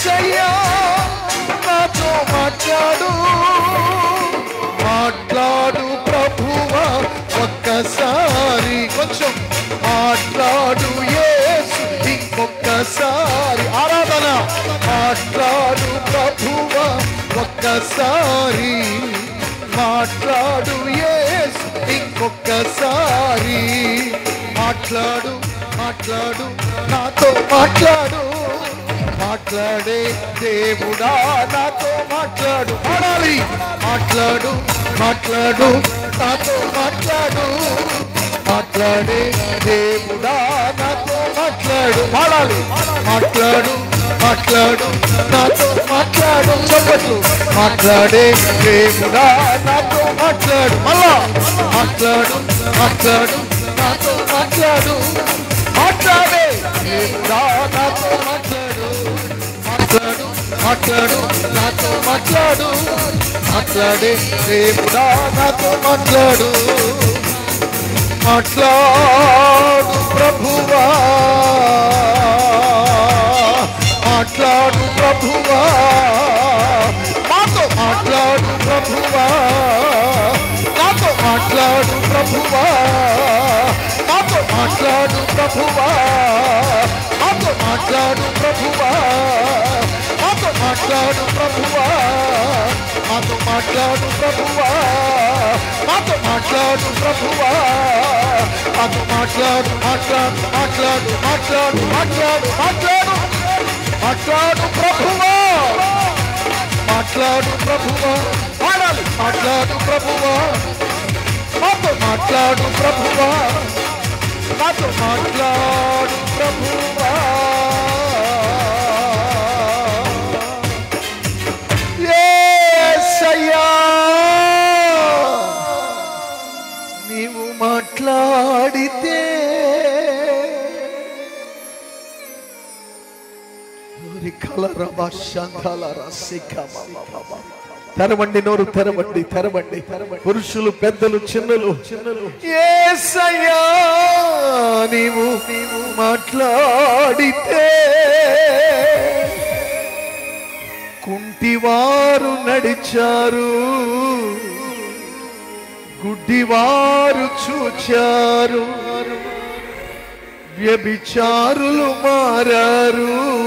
సయ్యా నాతో మాట్లాడు మాట్లాడు ప్రభువా ఒక్కసారి కొంచెం మాట్లాడు యేసు ఇంకొక్కసారి ఆరాధన మాట్లాడు ప్రభువా ఒక్కసారి మాట్లాడు యేసు ఇంకొక్కసారి మాట్లాడు మాట్లాడు నాతో మాట్లాడు మాట్లాడే దేవుడా నాతో మాట్లాడు ఆడాలి మాట్లాడు మాట్లాడు నాతో మాట్లాడు మాట్లాడే దేవుడా నాతో మాట్లాడు పాడాలి మాట్లాడు మాట్లాడు నాతో మాట్లాడు చెప్పట్లు మాట్లాడే దేవుడా నాతో మాట్లాడు మళ్ళా మాట్లాడు మాట్లాడు నాతో మాట్లాడు మాట్లాడే దేవుడా నాతో మాట్లాడు మాట్లాడు మాట్లాడు నాతో మాట్లాడు మాట్లాడే దేవుడా నాతో మాట్లాడు మాట్లాడు ప్రభువా మాట్లాడు ప్రభువా మాతో మాట్లాడు ప్రభువా నాతో మాట్లాడు ప్రభువా మాతో మాట్లాడు ప్రభువా మాతో మాట్లాడు ప్రభువా మాతో మాట్లాడు ప్రభువా మాతో మాట్లాడు ప్రభువా మాతో మాట్లాడు ప్రభువా మాతో మాట్లాడు మాట్లాడు మాట్లాడు మాట్లాడు మాట్లాడు మాట్లాడు మాట్లాడు ప్రభువా మాట్లాడు ప్రభువా పాడాలి మాట్లాడు ప్రభువా మాతో మాట్లాడు ప్రభువా మాతో మాట్లాడు ప్రభువా యేసయ్యా నీవు మాట్లాడితే ఊరి కలరబ శంఖల రసికమ తెరవండి నోరు తెరవండి తెరవండి పురుషులు పెద్దలు చిన్నలు చిన్నలు ఏసయ్యా నీవు నీవు మాట్లాడితే కుంటివారు నడిచారు గుడ్డివారు చూచారు వ్యభిచారులు మారారు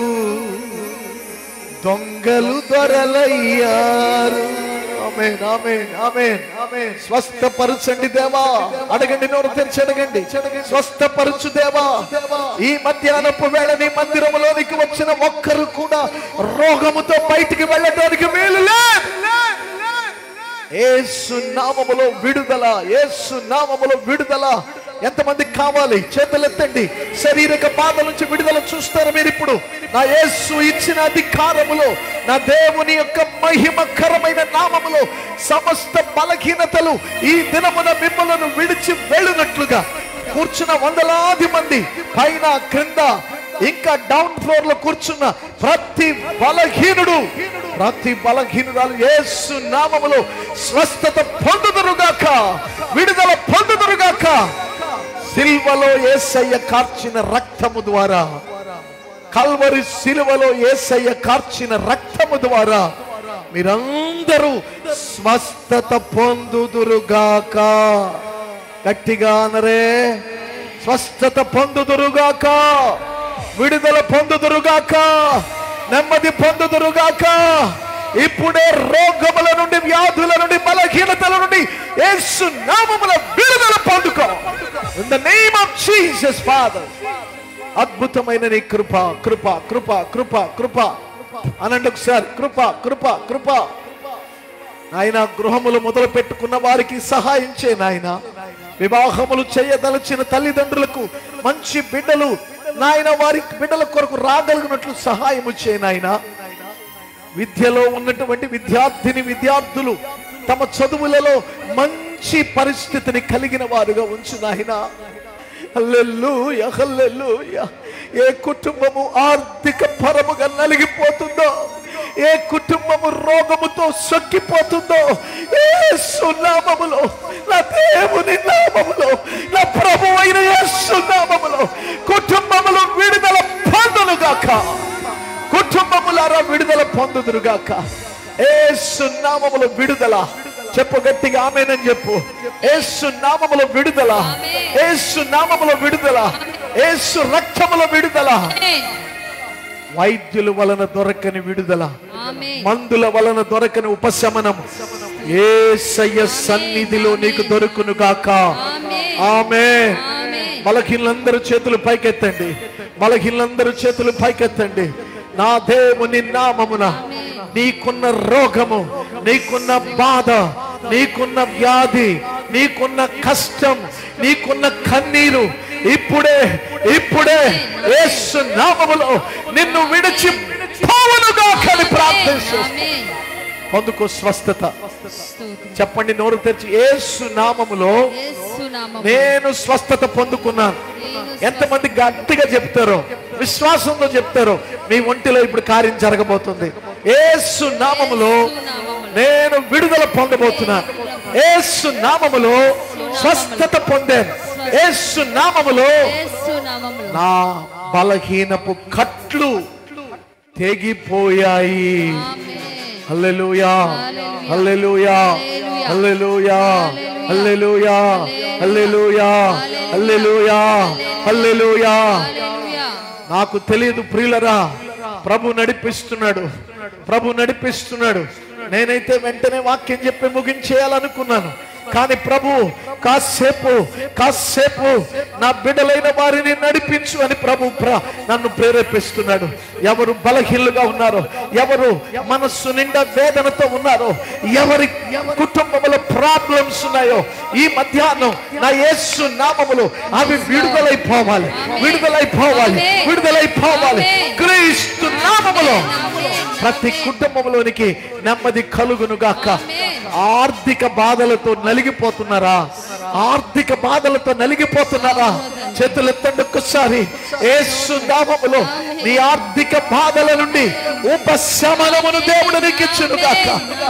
దొంగలు దొరలయ్యారు ఆమేన్ ఆమేన్ ఆమేన్ ఆమేన్ స్వస్థపరచండి దేవా అడగండి నోరు తెరిచి అడగండి స్వస్థపరచు దేవా ఈ మధ్యాహ్నపు వేళ నీ మందిరములోనికి వచ్చిన ఒక్కరు కూడా రోగముతో బయటికి వెళ్ళడానికి వీలు లేదు ఏసు నామములో విడుదల ఏసు నామములో విడుదల ఎంతమంది కావాలి చేతులెత్తండి శరీరక బాధ నుంచి విడుదల చూస్తారు మీరు ఇప్పుడు నా యేసు ఇచ్చిన అధికారములో నా దేవుని యొక్క మహిమకరమైన నామములో సమస్త బలహీనతలు ఈ దినమున మిమ్మలను విడిచి వెళ్ళినట్లుగా కూర్చున్న వందలాది మంది పైన క్రింద ఇంకా డౌన్ ఫ్లోర్ లో కూర్చున్న ప్రతి బలహీనుడు ప్రతి బలహీనురాలు యేసు నామములో స్వస్థత పొందుదురుగాక విడుదల పొందుదురుగాక సిల్వలో యేసయ్య కార్చిన రక్తము ద్వారా కల్వరి సిలువలో యేసయ్య కార్చిన రక్తము ద్వారా మీరందరూ స్వస్థత పొందుదురుగాక గట్టిగా అనరే స్వస్థత పొందుదురుగాక విడుదల పొందుదురుగాక నెమ్మది పొందుదురుగాక ఇప్పుడే రోగముల నుండి వ్యాధుల నుండి బలహీనతల నుండి యేసు నామముల విడుదల పొందుకో in the name of Jesus father అద్భుతమైన నీ కృప కృప కృప కృప కృప అనండి ఒకసారి కృప కృప కృప నాయన గృహములు మొదలు పెట్టుకున్న వారికి సహాయం చే నాయన వివాహములు చేయదలచిన తల్లిదండ్రులకు మంచి బిడ్డలు నాయన వారి బిడ్డల కొరకు రాగలిగినట్లు సహాయము చే నాయన విద్యలో ఉన్నటువంటి విద్యార్థిని విద్యార్థులు తమ చదువులలో మంచి పరిస్థితిని కలిగిన వారుగా ఉంచు నాయనా హల్లెలూయా హల్లెలూయా ఏ కుటుంబము ఆర్థిక పరముగా నలిగిపోతుందో ఏ కుటుంబము రోగముతో సొక్కిపోతుందో యేసు నామములో నా దేవుని నామములో నా ప్రభు అయిన యేసు నామములో కుటుంబములు విడుదల పొందునుగాక కుటుంబములారా విడుదల పొందుదురుగాక ఏసు నామములో విడుదల చెప్పు గట్టిగా ఆమెనని చెప్పు ఏసు నామములో విడుదల ఏసు నామములో విడుదల ఏసు రక్తములో విడుదల ఆమేన్ వైద్యుల వలన దొరకని విడుదల ఆమేన్ మందుల వలన దొరకని ఉపశమనం ఏసయ్య సన్నిధిలో నీకు దొరుకును గాక ఆమేన్ ఆమె ఆమేన్ బలహీనందరూ చేతులు పైకెత్తండి బలహీనందరూ చేతులు పైకెత్తండి నా దేవుని నామమున నీకున్న రోగము నీకున్న బాధ నీకున్న వ్యాధి నీకున్న కష్టం నీకున్న కన్నీరు ఇప్పుడే ఇప్పుడే యేసు నామములో నిన్ను విడిచి పోవునుగా కని ప్రార్థిస్తూ ఆమేన్ పొందుకో స్వస్థత స్తోత్రం చెప్పండి నోరు తెరిచి యేసు నామములో యేసు నామములో నేను స్వస్థత పొందుకున్నాను నేను ఎంతమంది గట్టిగా చెప్తారో విశ్వాసంతో చెప్తారో మీ ఒంటిలో ఇప్పుడు కార్యం జరగబోతుంది ఏసు నామములో నేను విడుదల పొందబోతున్నాను ఏసు నామములో స్వస్థత పొందాను ఏసు నామములో యేసు నామములో నా బలహీనపు కట్లు తెగిపోయాయి ఆమేన్ హల్లెలూయా హల్లెలూయా హల్లెలూయా హల్లెలూయా హల్లెలూయా హల్లెలూయా హల్లెలూయా హల్లెలూయా నాకు తెలియదు ప్రియులరా ప్రభు నడిపిస్తున్నాడు ప్రభు నడిపిస్తున్నాడు నేనైతే వెంటనే వాక్యం చెప్పి ముగించేయాలనుకున్నాను కానీ ప్రభు కాసేపు కాసేపు నా బిడ్డలైన వారిని నడిపించు అని ప్రభు ప్ర- నన్ను ప్రేరేపిస్తున్నాడు ఎవరు బలహీనులుగా ఉన్నారో ఎవరు మనస్సు నిండా వేదనతో ఉన్నారో ఎవరి కుటుంబంలో ప్రాబ్లమ్స్ ఉన్నాయో ఈ మధ్యాహ్నం నా యేసు నామములో అవి విడుదలైపోవాలి విడుదలైపోవాలి విడుదలైపోవాలి క్రీస్తు నామములో ప్రతి కుటుంబంలోనికి నెమ్మది కలుగును గాక ఆర్థిక బాధలతో నలిగిపోతున్నారా ఆర్థిక బాధలతో నలిగిపోతున్నారా చేతులు ఎత్తండి ఒక్కసారి యేసు నామములో నీ ఆర్థిక బాధల నుండి ఉపశమనమును దేవుడు నీకు ఇచ్చును గాక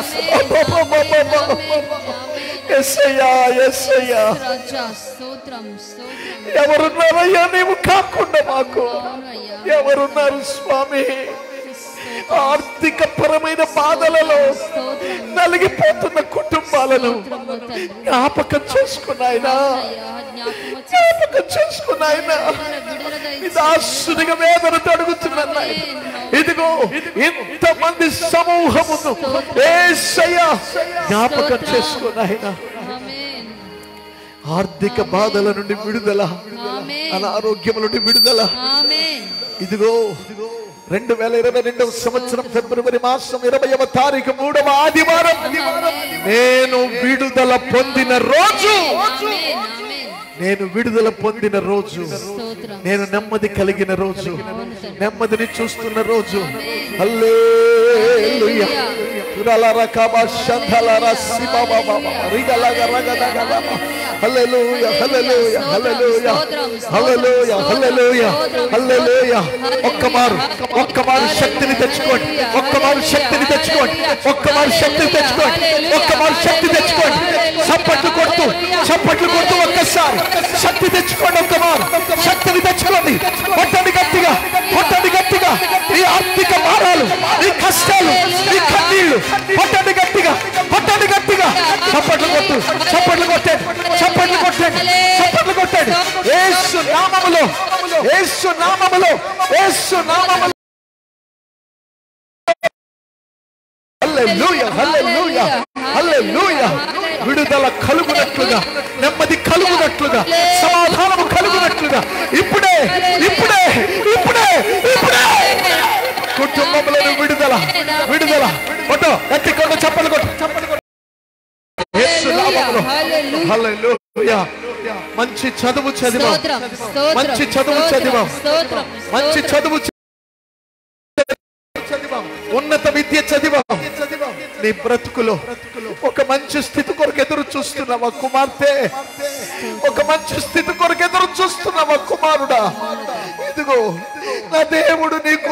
ఎస్సయ్యా ఎస్సయ్యా రాజా స్తోత్రం స్తోత్రం ఎవరున్నారయ్యా నీవు కాకుండా మాకు అవునయ్యా ఎవరున్నారు స్వామి ఆర్థిక పరమైన బాధలలో స్తోత్రం నలిగిపోతున్న కుటుంబాలను స్తోత్రము తండ్రి జ్ఞాపకం చేసుకున్నాయన అయ్యా జ్ఞాపకము చేసి జ్ఞాపకం చేసుకున్నాయన విడుదల దయచేసి దాసునిగా వేదనతో అడుగుతున్నాను ఇదిగో ఇంతమంది సమూహమును ఏసయ్య జ్ఞాపకం చేసుకున్నాయన ఆమేన్ ఆర్థిక బాధల నుండి విడుదల ఆమేన్ అనారోగ్యముల నుండి విడుదల ఆమేన్ ఇదిగో రెండు వేల ఇరవై రెండవ సంవత్సరం ఫిబ్రవరి మాసం ఇరవైవ తారీఖు మూడవ ఆదివారం నేను విడుదల పొందిన రోజు ఆమేన్ ఆమేన్ నేను విడుదల పొందిన రోజు స్తోత్రం నేను నెమ్మది కలిగిన రోజు నెమ్మదిని చూస్తున్న రోజు హల్లెలూయా తురలరకబ శంధలర శిబబబబ రిగలగ రగదగదబ. హల్లెలూయా హల్లెలూయా హల్లెలూయా హల్లెలూయా హల్లెలూయా హల్లెలూయా ఒక్క మారు ఒక్క మారు శక్తిని తెచ్చుకోండి ఒక్క మారు శక్తిని తెచ్చుకోండి ఒక్క మారు శక్తిని తెచ్చుకోండి ఒక్క మారు శక్తి తెచ్చుకోండి చప్పట్లు కొడుతూ చప్పట్లు కొడుతూ ఒక్కసారి శక్తి తెచ్చుకోండి ఒక్క మారు శక్తిని తెచ్చుకోండి కొట్టండి గట్టిగా కొట్టండి గట్టిగా ఈ ఆర్థిక భారాలు ఈ కష్టాలు ఈ కన్నీళ్లు కొట్టండి గట్టిగా కొట్టండి గట్టిగా చప్పట్లు కొట్టు చప్పట్లు కొట్టండి చప్పట్లు కొట్టండి చప్పట్లు కొట్టండి ఏసు నామములో ఏసు నామములో ఏసు నామములో హల్లెలూయా హల్లెలూయా హల్లెలూయా విడుదల కలుగునట్లుగా నెమ్మది కలుగునట్లుగా సమాధానము కలుగునట్లుగా ఇప్పుడే ఇప్పుడే ఇప్పుడే ఇప్పుడే కుటుంబంలో విడుదల విడుదల కొట్టు గట్టి కొట్టు చెప్పలు కొట్టు చెప్పలు కొట్టు యేసు నామములో. హల్లెలూయా మంచి చదువు చదివాం స్తోత్రం స్తోత్రం మంచి చదువు చదివాం స్తోత్రం మంచి చదువు చదివాం ఉన్నత విద్య చదివాం నీ బ్రతుకులో ఒక మంచి స్థితి కొరకు ఎదురు చూస్తున్నావా కుమార్తె ఒక మంచి స్థితి కొరకు ఎదురు చూస్తున్నావా కుమారుడా ఇదిగో నా దేవుడు నీకు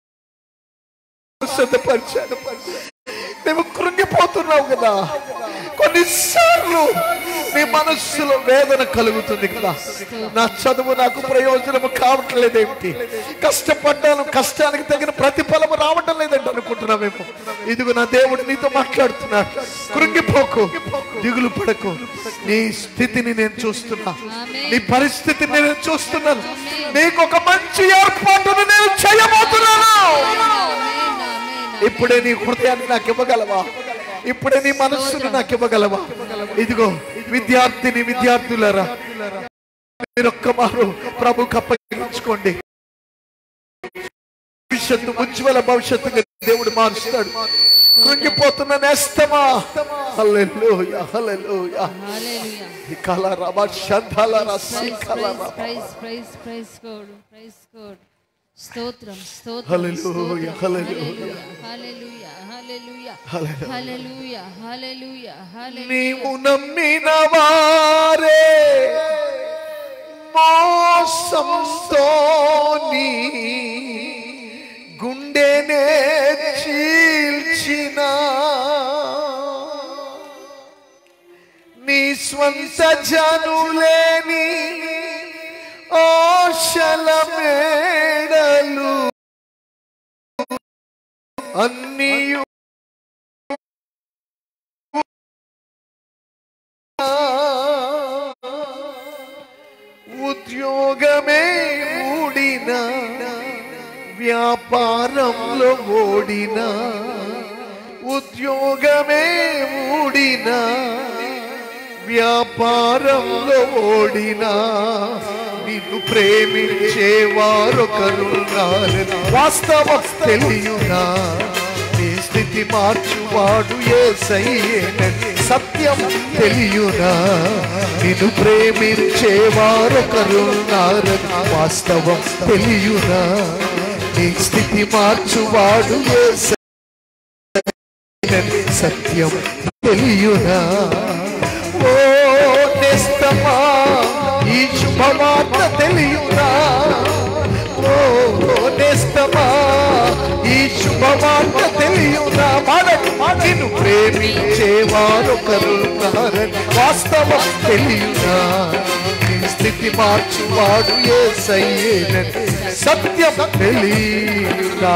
సిద్ధపరిచాడు నువ్వు కృంగిపోతున్నావు కదా కొన్నిసార్లు నీ మనస్సులో వేదన కలుగుతుంది కదా నా చదువు నాకు ప్రయోజనము కావట్లేదేమిటి కష్టపడ్డాను కష్టానికి తగిన ప్రతిఫలము రావటం లేదంటే అనుకుంటున్నామేమో ఇదిగో నా దేవుడు నీతో మాట్లాడుతున్నాడు కృంగిపోకు దిగులు పడకు నీ స్థితిని నేను చూస్తున్నా నీ పరిస్థితిని నేను చూస్తున్నాను నీకు ఒక మంచి ఏర్పాటును నేను చేయబోతున్నాను ఆమేన్, ఆమేన్. ఇప్పుడే నీ హృదయాన్ని నాకు ఇవ్వగలవా ఇప్పుడే నీ మనస్సును నాకు ఇవ్వగలవా ఇదిగో విద్యార్థిని విద్యార్థులరా మీరొక్క మారు ప్రభుకు అప్పగించుకోండి భవిష్యత్తు ఉజ్వల భవిష్యత్తుగా దేవుడు మారుస్తాడు కృంగిపోతున్న నేస్తమా హల్లెలూయా హల్లెలూయా హల్లెలూయా. ఈ కాల రమ శంధాల రసి ప్రైజ్ కాల ప్రైజ్ రమ. Praise praise praise God praise God స్తోత్రం స్తోత్రం హల్లెలూయా, స్తోత్రం. హల్లెలూయా. హల్లెలూయా హల్లెలూయా హల్లెలూయా. హల్లెలూయా హల్లెలూయా హల్లెలూయా నీవు నమ్మిన వారే మోసంతో నీ గుండెనే చీల్చిన నీ స్వంత జనులేని ఆశల మేడలు అన్నీయు ఉద్యోగమే ఊడిన వ్యాపారంలో ఓడిన ఉద్యోగమే ఊడిన వ్యాపారంలో ఓడిన నిన్ను ప్రేమించేవారొకరున్నారని వాస్తవం తెలియనా నీ స్థితి మార్చువాడు ఏసయ్యేనని సత్యం తెలియనా నిన్ను ప్రేమించేవారొకరున్నారని వాస్తవం తెలియనా నీ స్థితి మార్చువాడు ఏసయ్యేనని సత్యం తెలియనా ఓ నేస్తమా ఈ శుభవార్త తెలియనా ఓ నేస్తమా ఈ శుభవార్త తెలియనా మాడని నిన్ను ప్రేమించేవారొకరున్నారని వాస్తవం తెలియనా నీ స్థితి మార్చువాడు ఏ సయ్యేనని సత్యం తెలియనా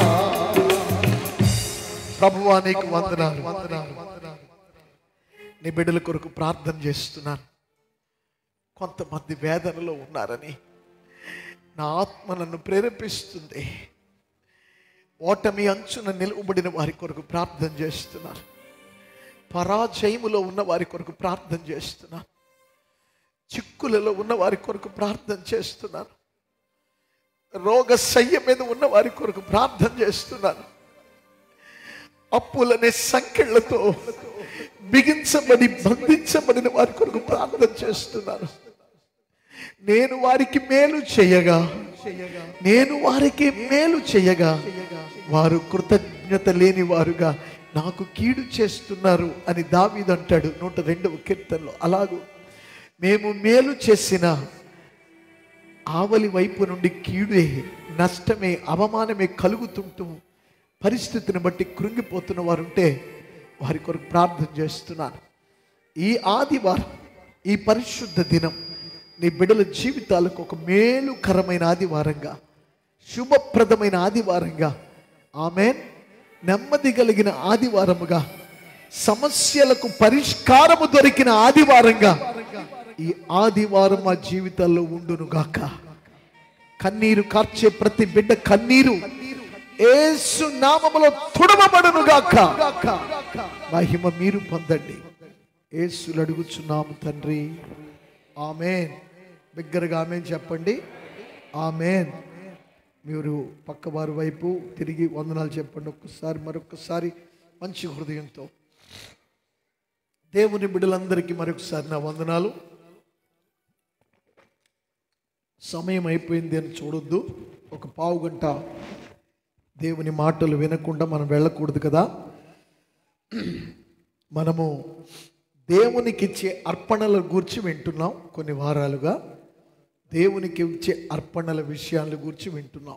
ప్రభువా నీకు వందనాలు వందనాలు వందనాలు నీ బిడ్డల కొరకు ప్రార్థన చేస్తున్నాను కొంతమంది వేదనలో ఉన్నారని నా ఆత్మ నన్ను ప్రేరేపిస్తుంది ఓటమి అంచున నిలువబడిన వారి కొరకు ప్రార్థన చేస్తున్నాను పరాజయములో ఉన్న వారి కొరకు ప్రార్థన చేస్తున్నాను చిక్కులలో ఉన్న వారి కొరకు ప్రార్థన చేస్తున్నాను రోగ శయ్య మీద ఉన్న వారి కొరకు ప్రార్థన చేస్తున్నాను అప్పులనే సంఖ్యలతో బిగించబడి బంధించబడిన వారి కొరకు ప్రార్థన చేస్తున్నాను నేను వారికి మేలు చేయగా నేను వారికి మేలు చేయగా వారు కృతజ్ఞత లేని వారుగా నాకు కీడు చేస్తున్నారు అని దావీదంటాడు నూట రెండవ కీర్తనలో అలాగూ మేము మేలు చేసిన ఆవలి వైపు నుండి కీడే నష్టమే అవమానమే కలుగుతుంటూ పరిస్థితిని బట్టి కృంగిపోతున్న వారు ఉంటే వారి కొరకు ప్రార్థన చేస్తున్నాను ఈ ఆదివారం ఈ పరిశుద్ధ దినం నీ బిడ్డల జీవితాలకు ఒక మేలుకరమైన ఆదివారంగా శుభప్రదమైన ఆదివారంగా ఆమె నెమ్మది కలిగిన ఆదివారముగా సమస్యలకు పరిష్కారము దొరికిన ఆదివారంగా ఈ ఆదివారం మా జీవితాల్లో ఉండునుగాక కన్నీరు కార్చే ప్రతి బిడ్డ కన్నీరు ఏసు నామములో తుడవబడునుగాక మహిమ మీరు పొందండి ఏసులు అడుగుచున్నాము తండ్రి ఆమెన్ బిగ్గరగా ఆమెన్ చెప్పండి ఆమెన్ మీరు పక్కవారి వైపు తిరిగి వందనాలు చెప్పండి ఒక్కసారి మరొకసారి మంచి హృదయంతో దేవుని బిడ్డలందరికీ మరొకసారి నా వందనాలు సమయం అయిపోయింది అని చూడొద్దు ఒక పావు గంట దేవుని మాటలు వినకుండా మనం వెళ్ళకూడదు కదా మనము దేవునికి ఇచ్చే అర్పణల గురించి వింటున్నాం కొన్ని వారాలుగా దేవునికి ఇచ్చే అర్పణల విషయాల గురించి వింటున్నాం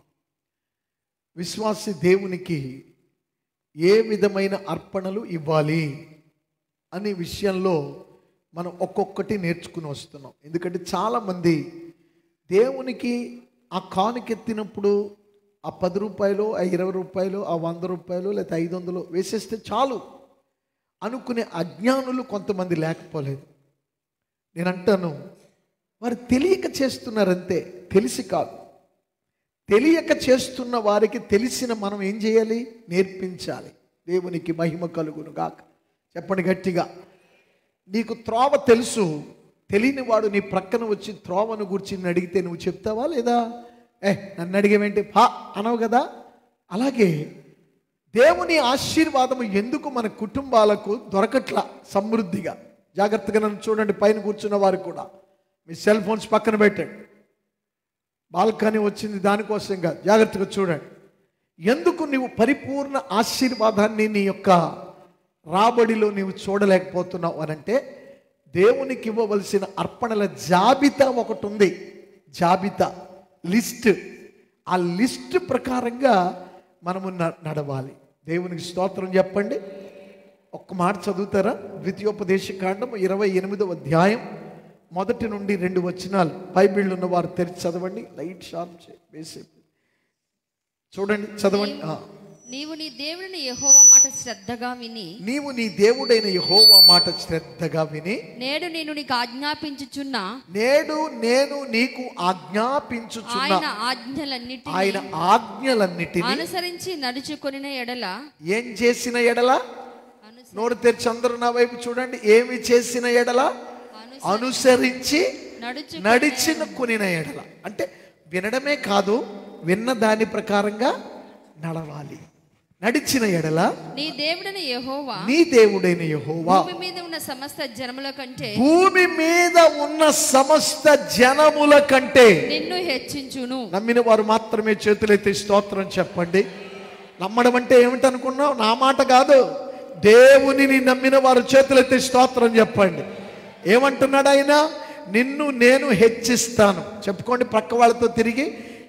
విశ్వాసి దేవునికి ఏ విధమైన అర్పణలు ఇవ్వాలి అనే విషయంలో మనం ఒక్కొక్కటి నేర్చుకుని వస్తున్నాం ఎందుకంటే చాలామంది దేవునికి ఆ కానుకెత్తినప్పుడు ఆ పది రూపాయలు ఆ ఇరవై రూపాయలు ఆ వంద రూపాయలు లేదా ఐదు వందలు వేసేస్తే చాలు అనుకునే అజ్ఞానులు కొంతమంది లేకపోలేదు నేను అంటాను వారు తెలియక చేస్తున్నారంతే తెలిసి కాదు తెలియక చేస్తున్న వారికి తెలిసిన మనం ఏం చేయాలి నేర్పించాలి దేవునికి మహిమ కలుగును గాక చెప్పండి గట్టిగా నీకు త్రోవ తెలుసు తెలియని వాడు నీ ప్రక్కన వచ్చి త్రోవను గురించి నిన్ను అడిగితే నువ్వు చెప్తావా లేదా ఏ నన్ను అడిగేవేంటి పా అనవు కదా అలాగే దేవుని ఆశీర్వాదం ఎందుకు మన కుటుంబాలకు దొరకట్లా సమృద్ధిగా జాగ్రత్తగా నన్ను చూడండి పైన కూర్చున్న వారు కూడా మీ సెల్ ఫోన్స్ పక్కన పెట్టండి బాల్కనీ వచ్చింది దానికోసంగా జాగ్రత్తగా చూడండి ఎందుకు నీవు పరిపూర్ణ ఆశీర్వాదాన్ని నీ యొక్క రాబడిలో నీవు చూడలేకపోతున్నావు అనంటే దేవునికి ఇవ్వవలసిన అర్పణల జాబితా ఒకటి ఉంది జాబితా లిస్ట్ ఆ లిస్ట్ ప్రకారంగా మనము న- నడవాలి దేవునికి స్తోత్రం చెప్పండి ఒక్క మాట చదువుతారా ద్వితీయోపదేశ కాండం ఇరవై ఎనిమిదవ అధ్యాయం మొదటి నుండి రెండు వచనాలు బైబిల్ ఉన్న వారు తెరిచి చదవండి లైట్ షార్ప్ చే- వేసి చూడండి చదవండి ఆ. నీవు నీ దేవుని యెహోవా మాట శ్రద్ధగా విని నీవు నీ దేవుడైన యెహోవా మాట శ్రద్ధగా విని నేడు నేను నీకు ఆజ్ఞాపించుచున్న నేడు నేను నీకు ఆజ్ఞాపించుచున్న ఆయన ఆజ్ఞలన్నిటిని ఆయన ఆజ్ఞలన్నిటిని అనుసరించి నడుచుకొనిన ఎడల ఏం చేసిన ఎడల అను- నోరు తెరిచి అందరూ నా వైపు చూడండి ఏమి చేసిన ఎడల అను- అనుసరించి నడుచు నడిచిన కొనిన ఎడల అంటే వినడమే కాదు విన్న దాని ప్రకారంగా నడవాలి నడిచిన ఎడల నీ దేవుడైన యెహోవా నీ దేవుడైన యెహోవా భూమి మీద ఉన్న సమస్త జనముల కంటే భూమి మీద ఉన్న సమస్త జనముల కంటే నిన్ను హెచ్చించును నమ్మిన వారు మాత్రమే చేతులెత్తి స్తోత్రం చెప్పండి నమ్మడం అంటే ఏమిటనుకున్నావు నా మాట కాదు దేవునిని నమ్మిన వారు చేతులెత్తి స్తోత్రం చెప్పండి ఏమంటున్నాడు ఆయన నిన్ను నేను హెచ్చిస్తాను చెప్పుకోండి ప్రక్క వాళ్ళతో తిరిగి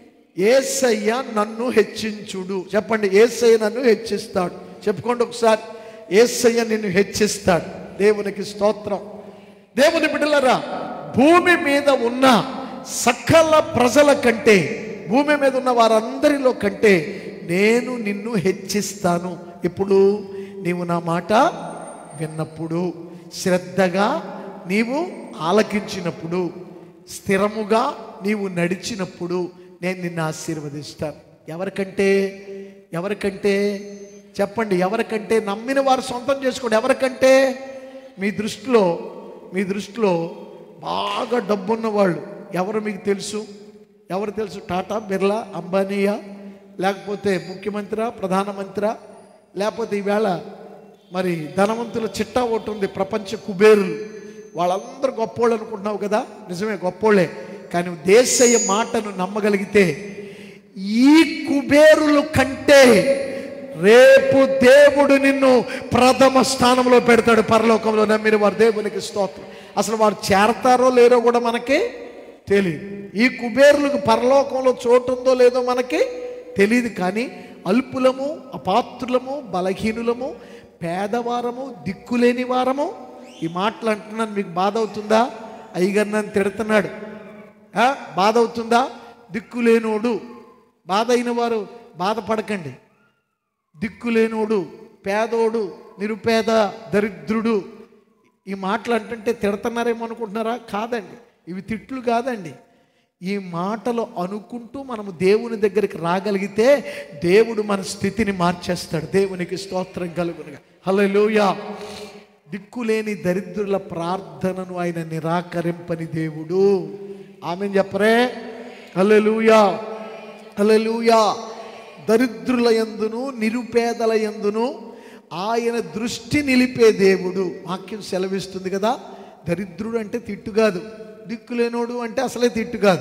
ఏసయ్య నన్ను హెచ్చించుడు చెప్పండి ఏసయ్య నన్ను హెచ్చిస్తాడు చెప్పుకోండి ఒకసారి ఏసయ్య నిన్ను హెచ్చిస్తాడు దేవునికి స్తోత్రం దేవుని బిడ్డలరా భూమి మీద ఉన్న సకల ప్రజల కంటే భూమి మీద ఉన్న వారందరిలో కంటే నేను నిన్ను హెచ్చిస్తాను ఇప్పుడు నీవు నా మాట విన్నప్పుడు శ్రద్ధగా నీవు ఆలకించినప్పుడు స్థిరముగా నీవు నడిచినప్పుడు నేను నిన్ను ఆశీర్వదిస్తాను ఎవరికంటే ఎవరికంటే చెప్పండి ఎవరికంటే నమ్మిన వారు సొంతం చేసుకోండి ఎవరికంటే మీ దృష్టిలో మీ దృష్టిలో బాగా డబ్బున్న వాళ్ళు ఎవరు మీకు తెలుసు ఎవరు తెలుసు టాటా బిర్లా అంబానీయా లేకపోతే ముఖ్యమంత్రి ప్రధానమంత్రి లేకపోతే ఈవేళ మరి ధనవంతుల చిట్టా ఒకటి ఉంది ప్రపంచ కుబేరులు వాళ్ళందరూ గొప్పోళ్ళు అనుకుంటున్నావు కదా నిజమే గొప్పోళ్ళే కానీ దేశయ్య మాటను నమ్మగలిగితే ఈ కుబేరులు కంటే రేపు దేవుడు నిన్ను ప్రథమ స్థానంలో పెడతాడు పరలోకంలో నమ్మిన వారు దేవునికి స్తోత్రం అసలు వారు చేరతారో లేరో కూడా మనకి తెలియదు ఈ కుబేరులకు పరలోకంలో చోటు ఉందో లేదో మనకి తెలియదు కానీ అల్పులము అపాత్రులము బలహీనులము పేదవారము దిక్కులేని వారము ఈ మాటలు అంటున్నాను మీకు బాధ అవుతుందా అయ్యగారు నన్ను తిడుతున్నాడు ఆ? బాధ అవుతుందా దిక్కులేనోడు బాధ అయిన వారు బాధపడకండి దిక్కులేనోడు పేదోడు నిరుపేద దరిద్రుడు ఈ మాటలు అంటుంటే తిడుతున్నారేమో అనుకుంటున్నారా కాదండి ఇవి తిట్లు కాదండి ఈ మాటలు అనుకుంటూ మనము దేవుని దగ్గరికి రాగలిగితే దేవుడు మన స్థితిని మార్చేస్తాడు దేవునికి స్తోత్రం కలుగునుగా హల్లెలూయా దిక్కులేని దరిద్రుల ప్రార్థనను ఆయన నిరాకరింపని దేవుడు ఆమె చెప్పరే హల్లెలూయా హల్లెలూయా దరిద్రుల యందును నిరుపేదల యందును ఆయన దృష్టి నిలిపే దేవుడు వాక్యం సెలవిస్తుంది కదా దరిద్రుడు అంటే తిట్టు కాదు దిక్కులేనోడు అంటే అసలే తిట్టు కాదు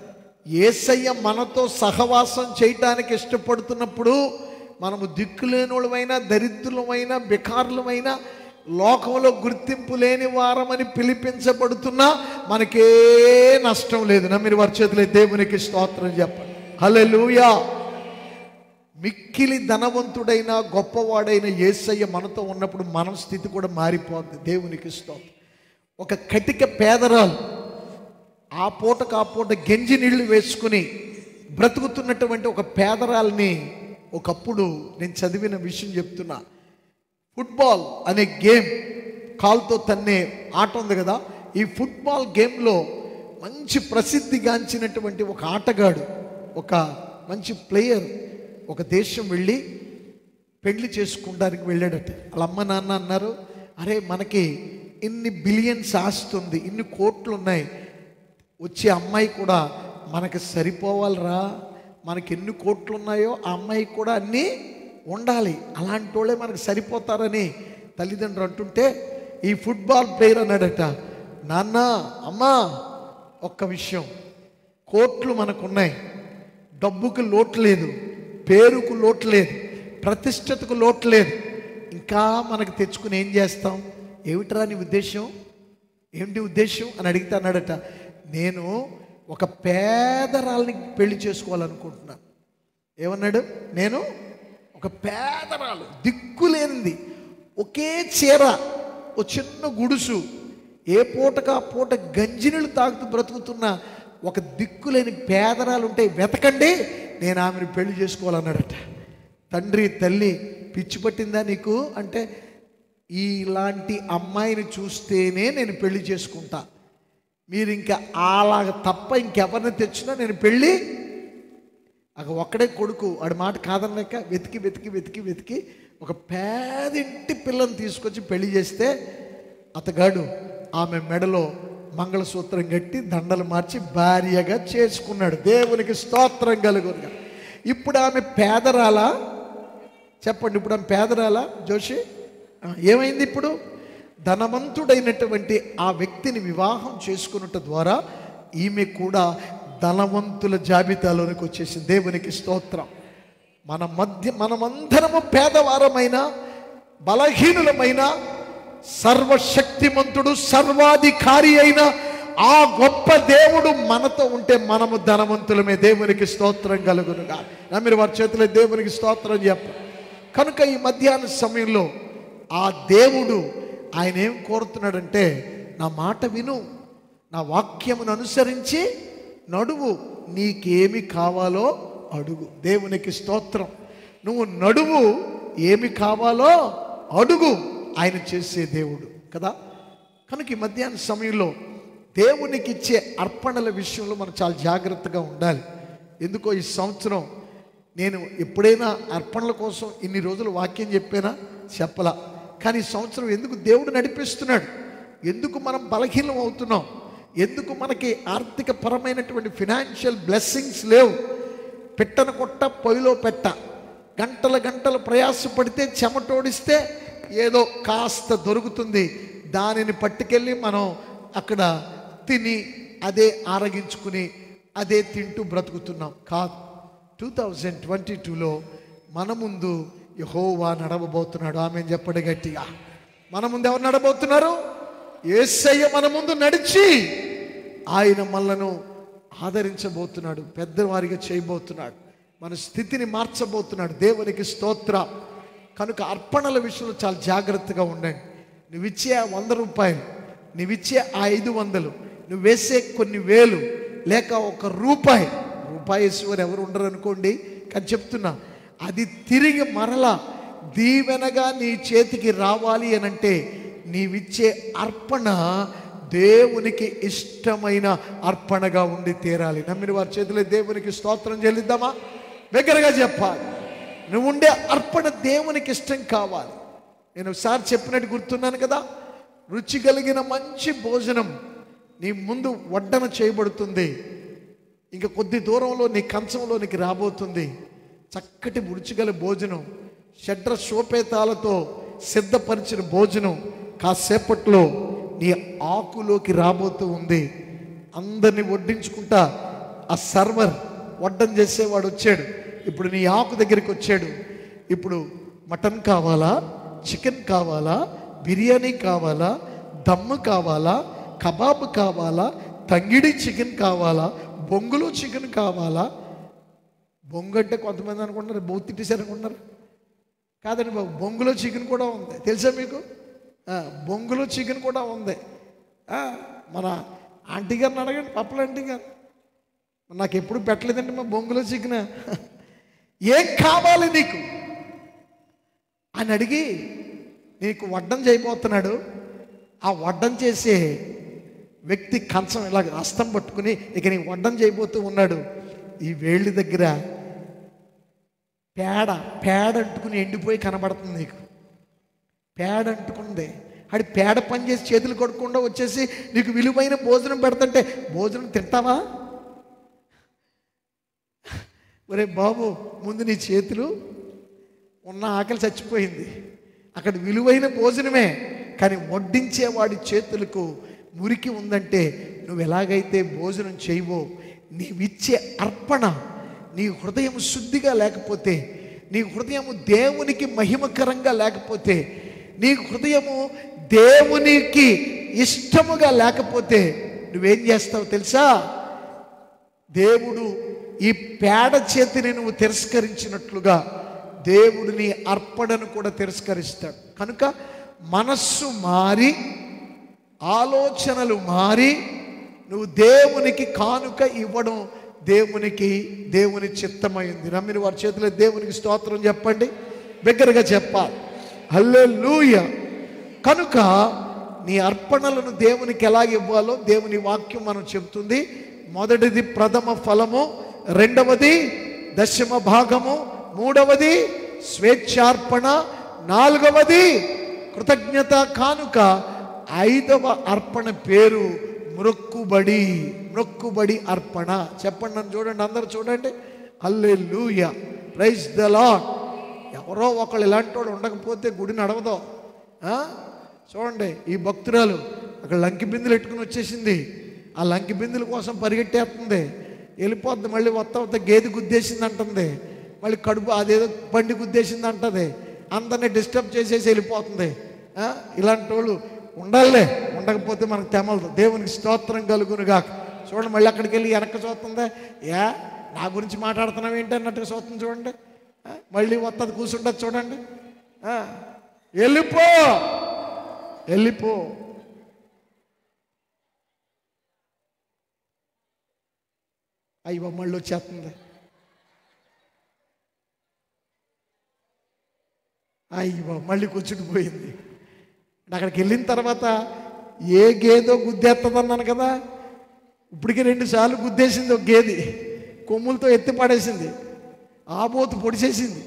ఏసయ్య మనతో సహవాసం చేయటానికి ఇష్టపడుతున్నప్పుడు మనము దిక్కులేనోళ్ళమైనా దరిద్రులమైనా బికారులమైనా లోకంలో గుర్తింపు లేని వారమని పిలిపించబడుతున్నా మనకే నష్టం లేదు నమ్మిన వారి చేతులే దేవునికి స్తోత్రం చెప్పండి హల్లెలూయా మిక్కిలి ధనవంతుడైన గొప్పవాడైన యేసయ్య మనతో ఉన్నప్పుడు మన స్థితి కూడా మారిపోద్ది దేవునికి ఇస్తాం ఒక కటిక పేదరాలు ఆ పూటకు ఆ పూట గెంజి నీళ్లు వేసుకుని బ్రతుకుతున్నటువంటి ఒక పేదరాల్ని ఒకప్పుడు నేను చదివిన విషయం చెప్తున్నా ఫుట్బాల్ అనే గేమ్ కాల్తో తన్నే ఆట ఉంది కదా ఈ ఫుట్బాల్ గేమ్లో మంచి ప్రసిద్ధిగాంచినటువంటి ఒక ఆటగాడు ఒక మంచి ప్లేయర్ ఒక దేశం వెళ్ళి పెళ్లి చేసుకోవడానికి వెళ్ళాడట వాళ్ళ అమ్మ నాన్న అన్నారు అరే మనకి ఇన్ని బిలియన్స్ ఆస్తుంది ఇన్ని కోట్లు ఉన్నాయి వచ్చే అమ్మాయి కూడా మనకి సరిపోవాలిరా మనకి ఎన్ని కోట్లు ఉన్నాయో ఆ అమ్మాయి కూడా అన్నీ ఉండాలి అలాంటి వాళ్ళే మనకు సరిపోతారని తల్లిదండ్రులు అంటుంటే ఈ ఫుట్బాల్ ప్లేయర్ అన్నాడట నాన్న అమ్మా ఒక్క విషయం కోట్లు మనకున్నాయి డబ్బుకు లోటు లేదు పేరుకు లోటు లేదు ప్రతిష్టతకు లోటు లేదు ఇంకా మనకు తెచ్చుకుని ఏం చేస్తాం ఏమిట్రా నీ ఉద్దేశం ఏమిటి ఉద్దేశం అని అడిగితే అన్నాడట నేను ఒక పేదరాల్ని పెళ్లి చేసుకోవాలనుకుంటున్నాను ఏమన్నాడు నేను ఒక పేదరాలు దిక్కులేనిది ఒకే చీర ఓ చిన్న గుడుసు ఏ పూటకు ఆ పూట గంజినీళ్ళు తాగుతూ బ్రతుకుతున్న ఒక దిక్కులేని పేదరాలు ఉంటే వెతకండి నేను ఆమెను పెళ్లి చేసుకోవాలన్నాడట తండ్రి తల్లి పిచ్చి పట్టిందా నీకు అంటే ఇలాంటి అమ్మాయిని చూస్తేనే నేను పెళ్లి చేసుకుంటా మీరు ఇంకా అలాగ తప్ప ఇంకెవరిని తెచ్చినా నేను పెళ్ళి అక ఒక్కడే కొడుకు వాడి మాట కాదనలేక వెతికి వెతికి వెతికి వెతికి ఒక పేదింటి పిల్లని తీసుకొచ్చి పెళ్లి చేస్తే అతగాడు ఆమె మెడలో మంగళసూత్రం కట్టి దండలు మార్చి భార్యగా చేసుకున్నాడు దేవునికి స్తోత్రం కలుగురుగా ఇప్పుడు ఆమె పేదరాలా చెప్పండి ఇప్పుడు ఆమె పేదరాలా జోషి ఆ, ఏమైంది ఇప్పుడు ధనవంతుడైనటువంటి ఆ వ్యక్తిని వివాహం చేసుకున్నట ద్వారా ఈమె కూడా ధనవంతుల జాబితాలోనికి వచ్చేసింది దేవునికి స్తోత్రం మన మధ్య మనమందరము పేదవారమైన బలహీనులమైన సర్వశక్తిమంతుడు సర్వాధికారి అయిన ఆ గొప్ప దేవుడు మనతో ఉంటే మనము ధనవంతులమే దేవునికి స్తోత్రం కలుగునుగా నా మీరు వారి చేతిలో దేవునికి స్తోత్రం చెప్ప కనుక ఈ మధ్యాహ్న సమయంలో ఆ దేవుడు ఆయన ఏం కోరుతున్నాడంటే నా మాట విను నా వాక్యమును అనుసరించి నడువు నీకేమి కావాలో అడుగు దేవునికి స్తోత్రం నువ్వు నడువు ఏమి కావాలో అడుగు ఆయన చేసే దేవుడు కదా కనుక ఈ మధ్యాహ్న సమయంలో దేవునికి ఇచ్చే అర్పణల విషయంలో మనం చాలా జాగ్రత్తగా ఉండాలి ఎందుకో ఈ సంవత్సరం నేను ఎప్పుడైనా అర్పణల కోసం ఇన్ని రోజులు వాక్యం చెప్పానా చెప్పలా కానీ ఈ సంవత్సరం ఎందుకు దేవుడు నడిపిస్తున్నాడు ఎందుకు మనం బలహీనం అవుతున్నాం ఎందుకు మనకి ఆర్థిక పరమైనటువంటి ఫినాన్షియల్ బ్లెస్సింగ్స్ లేవు పెట్టన కొట్ట పొయ్యిలో పెట్ట గంటల గంటలు ప్రయాసపడితే చెమటోడిస్తే ఏదో కాస్త దొరుకుతుంది దానిని పట్టుకెళ్ళి మనం అక్కడ తిని అదే ఆరగించుకుని అదే తింటూ బ్రతుకుతున్నాం కాదు టూ థౌజండ్ ట్వంటీ టూలో మన ముందు యహోవా నడవబోతున్నాడు ఆమె చెప్పండి గట్టిగా మన ముందు ఎవరు నడబోతున్నారు ఏసయ్య మన ముందు నడిచి ఆయన మనలను ఆదరించబోతున్నాడు పెద్దవారిగా చేయబోతున్నాడు మన స్థితిని మార్చబోతున్నాడు దేవునికి స్తోత్ర కనుక అర్పణల విషయంలో చాలా జాగ్రత్తగా ఉండండి నువ్వు ఇచ్చే ఆ వంద రూపాయలు నువ్వు ఇచ్చే ఆ ఐదు వందలు నువ్వు వేసే కొన్ని వేలు లేక ఒక రూపాయి రూపాయి వేసేవారు ఎవరు ఉండరు అనుకోండి కానీ చెప్తున్నా అది తిరిగి మరలా దీవెనగా నీ చేతికి రావాలి అనంటే నీవిచ్చే అర్పణ దేవునికి ఇష్టమైన అర్పణగా ఉండి తీరాలి నమ్మిన వారి చేతిలో దేవునికి స్తోత్రం చెల్లిద్దామా దగ్గరగా చెప్పాలి నువ్వు ఉండే అర్పణ దేవునికి ఇష్టం కావాలి నేను ఒకసారి చెప్పినట్టు గుర్తున్నాను కదా రుచి కలిగిన మంచి భోజనం నీ ముందు వడ్డన చేయబడుతుంది ఇంకా కొద్ది దూరంలో నీ కంచంలోనికి రాబోతుంది చక్కటి రుచిగల భోజనం షడ్ర శోపేతాలతో సిద్ధపరిచిన భోజనం కాసేపట్లో నీ ఆకులోకి రాబోతూ ఉంది అందరిని వడ్డించుకుంటా ఆ సర్వర్ వడ్డం చేసేవాడు వచ్చాడు ఇప్పుడు నీ ఆకు దగ్గరికి వచ్చాడు ఇప్పుడు మటన్ కావాలా చికెన్ కావాలా బిర్యానీ కావాలా దమ్ము కావాలా కబాబ్ కావాలా తంగిడి చికెన్ కావాలా బొంగులో చికెన్ కావాలా బొంగు అంటే కొంతమంది అనుకుంటున్నారు బొవ్వు తిట్టేశారు అనుకుంటున్నారు కాదండి బాబు బొంగులో చికెన్ కూడా ఉంది తెలుసా మీకు ఆ, బొంగులో చికెన్ కూడా ఉంది ఆ, మన ఆంటీ గారిని అడగండి పప్పల ఆంటీ గారు నాకు ఎప్పుడు పెట్టలేదండి మా బొంగులో చికెన్ ఏం కావాలి నీకు అని అడిగి నీకు వడ్డం చేయబోతున్నాడు ఆ వడ్డం చేసే వ్యక్తి కంచం ఇలా హస్తం పట్టుకుని ఇక నీ వడ్డం చేయబోతూ ఉన్నాడు ఈ వేళ్ళ దగ్గర పేడ పేడ అంటుకుని ఎండిపోయి కనబడుతుంది నీకు పేడ అంటుకుంది ఆడి పేడ పని చేసి చేతులు కడుక్కుండా వచ్చేసి నీకు విలువైన భోజనం పెడతంటే భోజనం తింటావా ఒరే బాబు ముందు నీ చేతులు ఉన్న ఆకలి చచ్చిపోయింది అక్కడ విలువైన భోజనమే కానీ వడ్డించేవాడి చేతులకు మురికి ఉందంటే నువ్వు ఎలాగైతే భోజనం చేయవో నీవిచ్చే అర్పణ నీ హృదయం శుద్ధిగా లేకపోతే నీ హృదయము దేవునికి మహిమకరంగా లేకపోతే నీ హృదయము దేవునికి ఇష్టముగా లేకపోతే నువ్వేం చేస్తావు తెలుసా దేవుడు ఈ పేడ చేతిని నువ్వు తిరస్కరించినట్లుగా దేవుడు నీ అర్పణను కూడా తిరస్కరిస్తాడు కనుక మనస్సు మారి ఆలోచనలు మారి నువ్వు దేవునికి కానుక ఇవ్వడం దేవునికి దేవుని చిత్తమైంది నమ్మిన వారి చేతిలో దేవునికి స్తోత్రం చెప్పండి బిగ్గరగా చెప్పాలి హల్లెలూయ కనుక నీ అర్పణలను దేవునికి ఎలాగ ఇవ్వాలో దేవుని వాక్యం మనం చెబుతుంది మొదటిది ప్రథమ ఫలము రెండవది దశమ భాగము మూడవది స్వేచ్ఛార్పణ నాలుగవది కృతజ్ఞత కానుక ఐదవ అర్పణ పేరు మ్రొక్కుబడి మ్రొక్కుబడి అర్పణ చెప్పండి నన్ను చూడండి అందరు చూడండి అల్లే లూయ ప్రైజ్ ద లాడ్ ఎవరో ఒకళ్ళు ఇలాంటి వాడు ఉండకపోతే గుడి నడవదో ఆ? చూడండి ఈ భక్తురాలు అక్కడ లంకి బిందులు ఎట్టుకుని వచ్చేసింది ఆ లంకి బిందుల కోసం పరిగెట్టేస్తుంది వెళ్ళిపోద్ది మళ్ళీ వస్తా వస్తా గేదె గుద్దేసింది అంటుంది మళ్ళీ కడుపు అదేదో బండి గుద్దేసింది అంటది అందరినీ డిస్టర్బ్ చేసేసి వెళ్ళిపోతుంది ఆ? ఇలాంటి వాళ్ళు ఉండాలే ఉండకపోతే మనకు తెమలదు దేవునికి స్తోత్రం కలుగునుగా చూడండి మళ్ళీ అక్కడికి వెళ్ళి వెనక్కి చూస్తుందా యా నా గురించి మాట్లాడుతున్నావు ఏంటి అన్నట్టుగా చూస్తుంది చూడండి ఆ? మళ్ళీ వస్తుంది కూర్చుంటుంది చూడండి ఆ? వెళ్ళిపో వెళ్ళిపో అయ్యో మళ్ళీ వచ్చేస్తుంది అయ్యో మళ్ళీ కూర్చుండిపోయింది అక్కడికి వెళ్ళిన తర్వాత ఏ గేదో గుద్దేస్తుందన్నాను కదా ఇప్పటికి రెండు సార్లు గుద్దేసింది ఒక గేది కొమ్ములతో ఎత్తి పడేసింది ఆబోతు పొడిచేసింది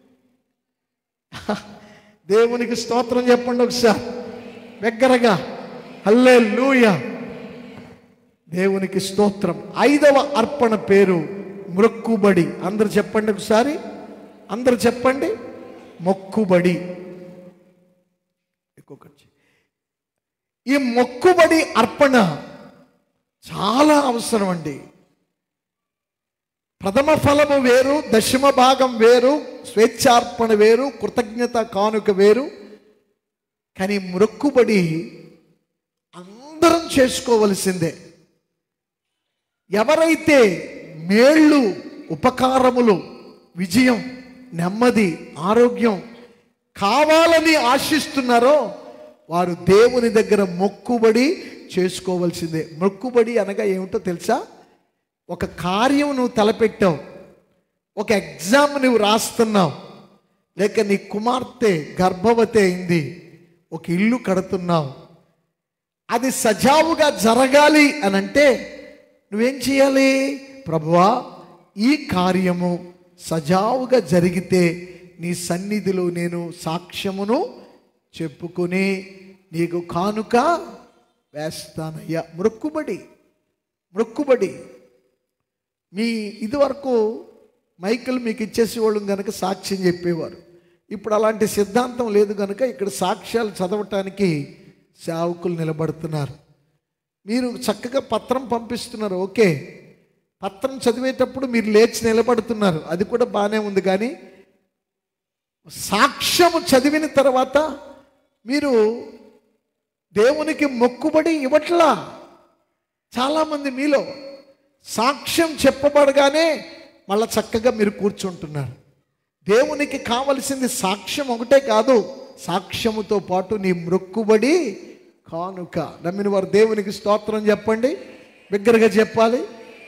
దేవునికి స్తోత్రం చెప్పండి ఒకసారి దగ్గరగా హల్లే దేవునికి స్తోత్రం ఐదవ అర్పణ పేరు మొక్కుబడి అందరు చెప్పండి ఒకసారి అందరు చెప్పండి మొక్కుబడి ఇంకొకటి ఈ మొక్కుబడి అర్పణ చాలా అవసరం అండి ప్రథమ ఫలము వేరు దశమ భాగం వేరు స్వేచ్ఛార్పణ వేరు కృతజ్ఞత కానుక వేరు కానీ మొక్కుబడి అందరం చేసుకోవలసిందే ఎవరైతే మేళ్ళు ఉపకారములు విజయం నెమ్మది ఆరోగ్యం కావాలని ఆశిస్తున్నారో వారు దేవుని దగ్గర మొక్కుబడి చేసుకోవలసిందే మొక్కుబడి అనగా ఏమిటో తెలుసా ఒక కార్యం నువ్వు తలపెట్టావు ఒక ఎగ్జామ్ నువ్వు రాస్తున్నావు లేక నీ కుమార్తె గర్భవతి అయింది ఒక ఇల్లు కడుతున్నావు అది సజావుగా జరగాలి అని అంటే నువ్వేం చేయాలి ప్రభువా ఈ కార్యము సజావుగా జరిగితే నీ సన్నిధిలో నేను సాక్ష్యమును చెప్పుకొని నీకు కానుక వేస్తానయ్యా మొక్కుబడి మొక్కుబడి మీ ఇదివరకు మైకులు మీకు ఇచ్చేసేవాళ్ళం కనుక సాక్ష్యం చెప్పేవారు ఇప్పుడు అలాంటి సిద్ధాంతం లేదు కనుక ఇక్కడ సాక్ష్యాలు చదవటానికి సేవకులు నిలబడుతున్నారు మీరు చక్కగా పత్రం పంపిస్తున్నారు ఓకే పత్రం చదివేటప్పుడు మీరు లేచి నిలబడుతున్నారు అది కూడా బాగానే ఉంది కానీ సాక్ష్యము చదివిన తర్వాత మీరు దేవునికి మొక్కుబడి ఇవ్వట్లా చాలామంది మీలో సాక్ష్యం చెప్పబడగానే మళ్ళా చక్కగా మీరు కూర్చుంటున్నారు దేవునికి కావలసింది సాక్ష్యం ఒకటే కాదు సాక్ష్యముతో పాటు నీ మ్రొక్కుబడి కానుక నమ్మిన వారు దేవునికి స్తోత్రం చెప్పండి బిగ్గరగా చెప్పాలి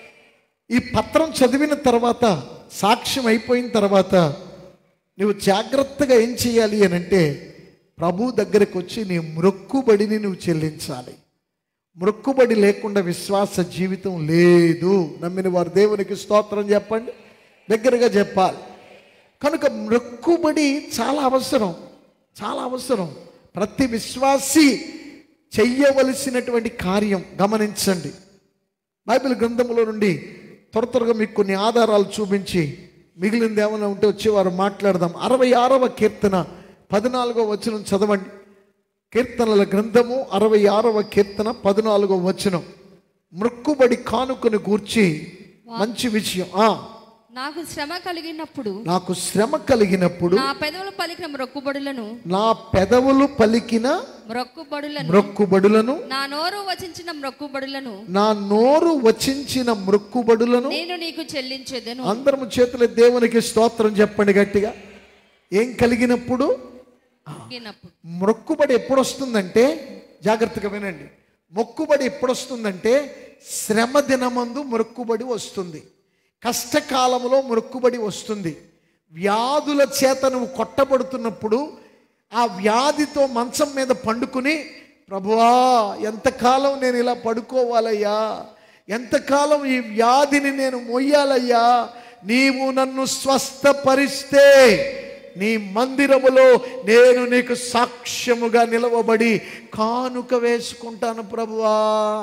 ఈ పత్రం చదివిన తర్వాత సాక్ష్యం అయిపోయిన తర్వాత నువ్వు జాగ్రత్తగా ఏం చేయాలి అని అంటే ప్రభు దగ్గరకు వచ్చి నీ మ్రొక్కుబడిని నువ్వు చెల్లించాలి మ్రొక్కుబడి లేకుండా విశ్వాస జీవితం లేదు నమ్మిన వారు దేవునికి స్తోత్రం చెప్పండి దగ్గరగా చెప్పాలి కనుక మ్రొక్కుబడి చాలా అవసరం చాలా అవసరం ప్రతి విశ్వాసి చెయ్యవలసినటువంటి కార్యం గమనించండి బైబిల్ గ్రంథంలో నుండి త్వర త్వరగా మీకు కొన్ని ఆధారాలు చూపించి మిగిలింది ఏమైనా ఉంటే వచ్చేవారు మాట్లాడదాం అరవై ఆరవ కీర్తన పద్నాలుగో వచనం చదవండి కీర్తనల గ్రంథము అరవై ఆరవ కీర్తన పద్నాలుగో వచనం మృక్కుబడి కానుకను గూర్చి మంచి విషయం ఆ నాకు శ్రమ కలిగినప్పుడు నాకు శ్రమ కలిగినప్పుడు నా పెదవులు పలికిన మ్రొక్కుబడులను నా పెదవులు పలికిన మ్రొక్కుబడులను మ్రొక్కుబడులను నా నోరు వచించిన మ్రొక్కుబడులను నా నోరు వచించిన మృక్కుబడులను నేను నీకు చెల్లించేదను అందరము చేతుల దేవునికి స్తోత్రం చెప్పండి గట్టిగా ఏం కలిగినప్పుడు కలిగినప్పుడు మొక్కుబడి ఎప్పుడు వస్తుందంటే జాగ్రత్తగా వినండి మొక్కుబడి ఎప్పుడు వస్తుందంటే శ్రమ దినమందు మొక్కుబడి వస్తుంది కష్టకాలంలో మొక్కుబడి వస్తుంది వ్యాధుల చేత నువ్వు కొట్టబడుతున్నప్పుడు ఆ వ్యాధితో మంచం మీద పండుకుని ప్రభువా ఎంతకాలం నేను ఇలా పడుకోవాలయ్యా ఎంతకాలం ఈ వ్యాధిని నేను మొయ్యాలయ్యా నీవు నన్ను స్వస్థపరిస్తే నీ మందిరములో నేను నీకు సాక్ష్యముగా నిలవబడి కానుక వేసుకుంటాను ప్రభువా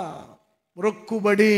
మొక్కుబడి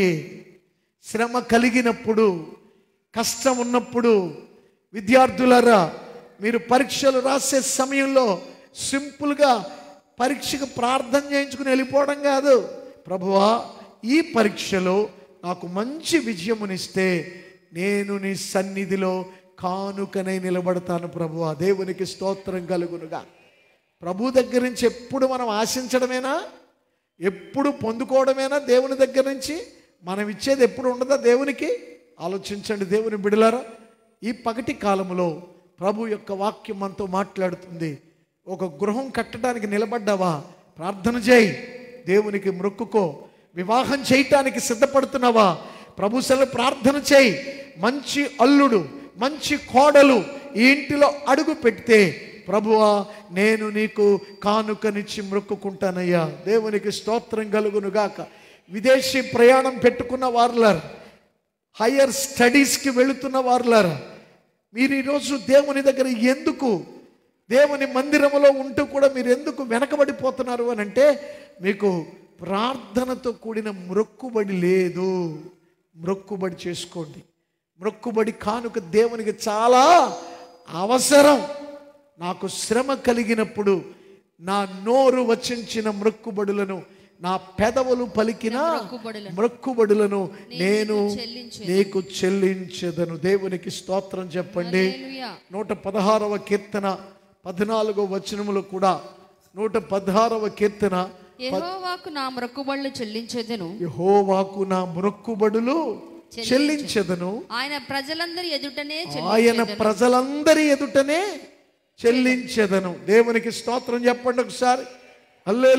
శ్రమ కలిగినప్పుడు కష్టం ఉన్నప్పుడు విద్యార్థులరా మీరు పరీక్షలు రాసే సమయంలో సింపుల్గా పరీక్షకు ప్రార్థన చేయించుకుని వెళ్ళిపోవడం కాదు ప్రభువా ఈ పరీక్షలో నాకు మంచి విజయమునిస్తే నేను నీ సన్నిధిలో కానుకనై నిలబడతాను ప్రభువా దేవునికి స్తోత్రం కలుగునుగా ప్రభు దగ్గర నుంచి ఎప్పుడు మనం ఆశించడమేనా ఎప్పుడు పొందుకోవడమేనా దేవుని దగ్గర నుంచి మనం ఇచ్చేది ఎప్పుడు ఉండదా దేవునికి ఆలోచించండి దేవుని బిడలారా ఈ పగటి కాలంలో ప్రభు యొక్క వాక్యం మనతో మాట్లాడుతుంది ఒక గృహం కట్టడానికి నిలబడ్డావా ప్రార్థన చేయి దేవునికి మొక్కుకో వివాహం చేయటానికి సిద్ధపడుతున్నావా ప్రభు సెల ప్రార్థన చేయి మంచి అల్లుడు మంచి కోడలు ఈ ఇంటిలో అడుగు పెడితే ప్రభువా నేను నీకు కానుకనిచ్చి మొక్కుకుంటానయ్యా దేవునికి స్తోత్రం కలుగునుగాక విదేశీ ప్రయాణం పెట్టుకున్న వారులారు హయ్యర్ స్టడీస్కి వెళుతున్న వారులారా మీరు ఈరోజు దేవుని దగ్గర ఎందుకు దేవుని మందిరములో ఉంటూ కూడా మీరు ఎందుకు వెనకబడిపోతున్నారు అని అంటే మీకు ప్రార్థనతో కూడిన మొక్కుబడి లేదు మొక్కుబడి చేసుకోండి మొక్కుబడి కానుక దేవునికి చాలా అవసరం నాకు శ్రమ కలిగినప్పుడు నా నోరు వచించిన మొక్కుబడులను నా పెదవులు పలికిన మ్రొక్కుబడులను మొక్కుబడులను నేను చెల్లించెదను. నీకు చెల్లించదను దేవునికి స్తోత్రం చెప్పండి హల్లెలూయా. నూట పదహారవ కీర్తన పద్నాలుగో వచనములు కూడా నూట పదహారవ కీర్తన యెహోవాకు నా మ్రొక్కుబడులు చెల్లించేదను యెహోవాకు నా మొక్కుబడులు చెల్లించదను ఆయన ప్రజలందరి ఎదుటనే ఆయన చెల్లించేదను ప్రజలందరి ఎదుటనే చెల్లించదను దేవునికి స్తోత్రం చెప్పండి ఒకసారి అల్లే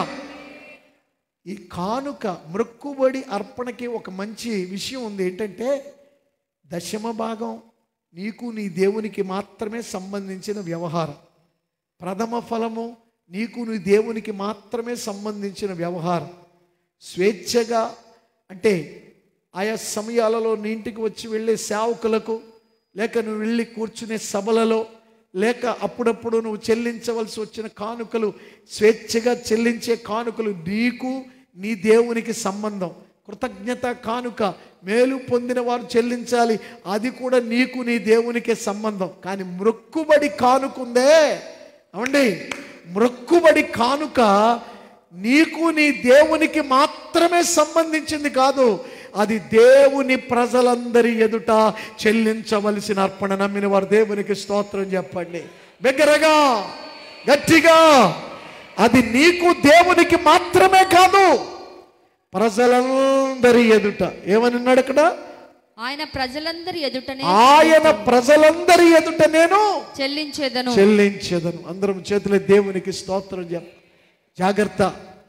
ఈ కానుక మృక్కుబడి అర్పణకి ఒక మంచి విషయం ఉంది ఏంటంటే దశమ భాగం నీకు నీ దేవునికి మాత్రమే సంబంధించిన వ్యవహారం ప్రథమ ఫలము నీకు నీ దేవునికి మాత్రమే సంబంధించిన వ్యవహారం స్వేచ్ఛగా అంటే ఆయా సమయాలలో నీ ఇంటికి వచ్చి వెళ్ళే సేవకులకు లేక నువ్వు వెళ్ళి కూర్చునే సభలలో లేక అప్పుడప్పుడు నువ్వు చెల్లించవలసి వచ్చిన కానుకలు స్వేచ్ఛగా చెల్లించే కానుకలు నీకు నీ దేవునికి సంబంధం కృతజ్ఞత కానుక మేలు పొందిన వారు చెల్లించాలి అది కూడా నీకు నీ దేవునికే సంబంధం కానీ మృక్కుబడి కానుకుందే అవండి మృక్కుబడి కానుక నీకు నీ దేవునికి మాత్రమే సంబంధించింది కాదు అది దేవుని ప్రజలందరి ఎదుట చెల్లించవలసిన అర్పణ నమ్మిన వారు దేవునికి స్తోత్రం చెప్పండి బిగ్గరగా గట్టిగా అది నీకు దేవునికి మాత్రమే కాదు ప్రజలందరి ఎదుట ఏమని ఉన్నాడు అక్కడ ఆయన ప్రజలందరి ఎదుటనే ఆయన ప్రజలందరి ఎదుట నేను చెల్లించేదను చెల్లించేదను అందరం చేతుల దేవునికి స్తోత్రం చెప్ప జాగ్రత్త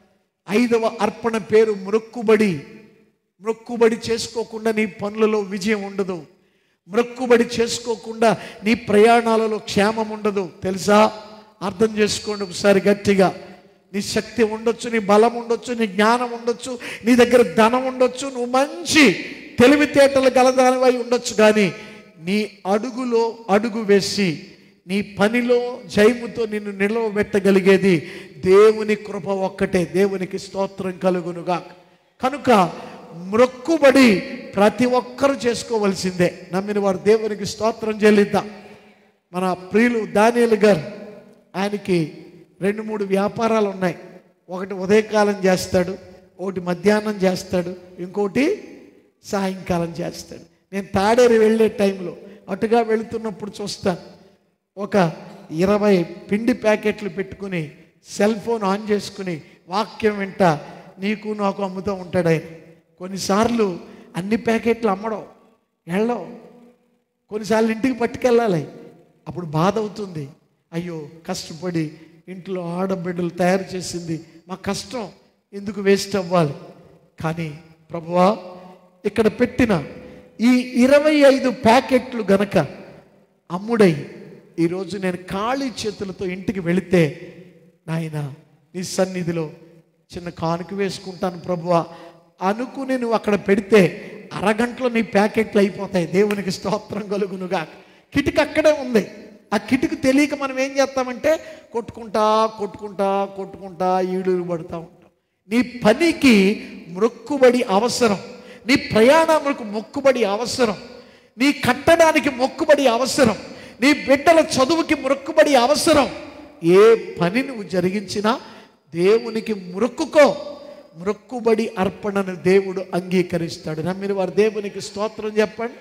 ఐదవ అర్పణ పేరు మ్రొక్కుబడి మ్రొక్కుబడి చేసుకోకుండా నీ పనులలో విజయం ఉండదు మ్రొక్కుబడి చేసుకోకుండా నీ ప్రయాణాలలో క్షేమం ఉండదు తెలుసా అర్థం చేసుకోండి ఒకసారి గట్టిగా నీ శక్తి ఉండొచ్చు నీ బలం ఉండొచ్చు నీ జ్ఞానం ఉండొచ్చు నీ దగ్గర ధనం ఉండొచ్చు నువ్వు మంచి తెలివితేటలు గలదానివై ఉండొచ్చు కానీ నీ అడుగులో అడుగు వేసి నీ పనిలో జయముతో నిన్ను నిలవబెట్టగలిగేది దేవుని కృప ఒక్కటే దేవునికి స్తోత్రం కలుగునుగా కనుక మ్రొక్కుబడి ప్రతి ఒక్కరూ చేసుకోవలసిందే నమ్మిన వారు దేవునికి స్తోత్రం చెల్లిద్దాం మన ప్రియులు దానియలు గారు ఆయనకి రెండు మూడు వ్యాపారాలు ఉన్నాయి ఒకటి ఉదయకాలం చేస్తాడు ఒకటి మధ్యాహ్నం చేస్తాడు ఇంకోటి సాయంకాలం చేస్తాడు నేను తాడేరు వెళ్ళే టైంలో అటుగా వెళుతున్నప్పుడు చూస్తాను ఒక ఇరవై పిండి ప్యాకెట్లు పెట్టుకుని సెల్ ఫోన్ ఆన్ చేసుకుని వాక్యం వింట నీకు నాకు అమ్ముతూ ఉంటాడు ఆయన కొన్నిసార్లు అన్ని ప్యాకెట్లు అమ్మడం వెళ్ళడం కొన్నిసార్లు ఇంటికి పట్టుకెళ్ళాలి అప్పుడు బాధ అవుతుంది అయ్యో కష్టపడి ఇంట్లో ఆడబిడ్డలు తయారు చేసింది మా కష్టం ఎందుకు వేస్ట్ అవ్వాలి కానీ ప్రభువా ఇక్కడ పెట్టిన ఈ ఇరవై ఐదు ప్యాకెట్లు గనక అమ్ముడై ఈరోజు నేను ఖాళీ చేతులతో ఇంటికి వెళితే నాయన నీ సన్నిధిలో చిన్న కానుక వేసుకుంటాను ప్రభువా అనుకుని నువ్వు అక్కడ పెడితే అరగంటలో నీ ప్యాకెట్లు అయిపోతాయి దేవునికి స్తోత్రం కలుగునుగా కిటిక అక్కడే ఉంది ఆ కిటికి తెలియక మనం ఏం చేస్తామంటే కొట్టుకుంటా కొట్టుకుంటా కొట్టుకుంటా ఈడులు పడుతూ ఉంటాం నీ పనికి మొక్కుబడి అవసరం నీ ప్రయాణములకు మొక్కుబడి అవసరం నీ కట్టడానికి మొక్కుబడి అవసరం నీ బిడ్డల చదువుకి మొక్కుబడి అవసరం ఏ పని నువ్వు జరిగించినా దేవునికి మొక్కుకో మొక్కుబడి అర్పణను దేవుడు అంగీకరిస్తాడు నమ్మిన వారు దేవునికి స్తోత్రం చెప్పండి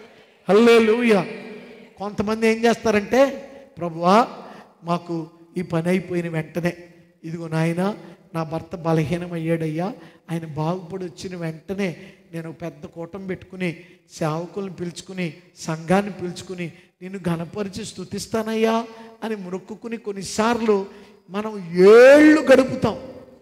హల్లే కొంతమంది ఏం చేస్తారంటే ప్రభువా మాకు ఈ పని అయిపోయిన వెంటనే ఇదిగో నాయన నా భర్త బలహీనమయ్యాడయ్యా ఆయన బాగుపడి వచ్చిన వెంటనే నేను ఒక పెద్ద కూటం పెట్టుకుని సేవకులను పిలుచుకుని సంఘాన్ని పిలుచుకుని నిన్ను ఘనపరిచి స్థుతిస్తానయ్యా అని మొక్కుకుని కొన్నిసార్లు మనం ఏళ్ళు గడుపుతాం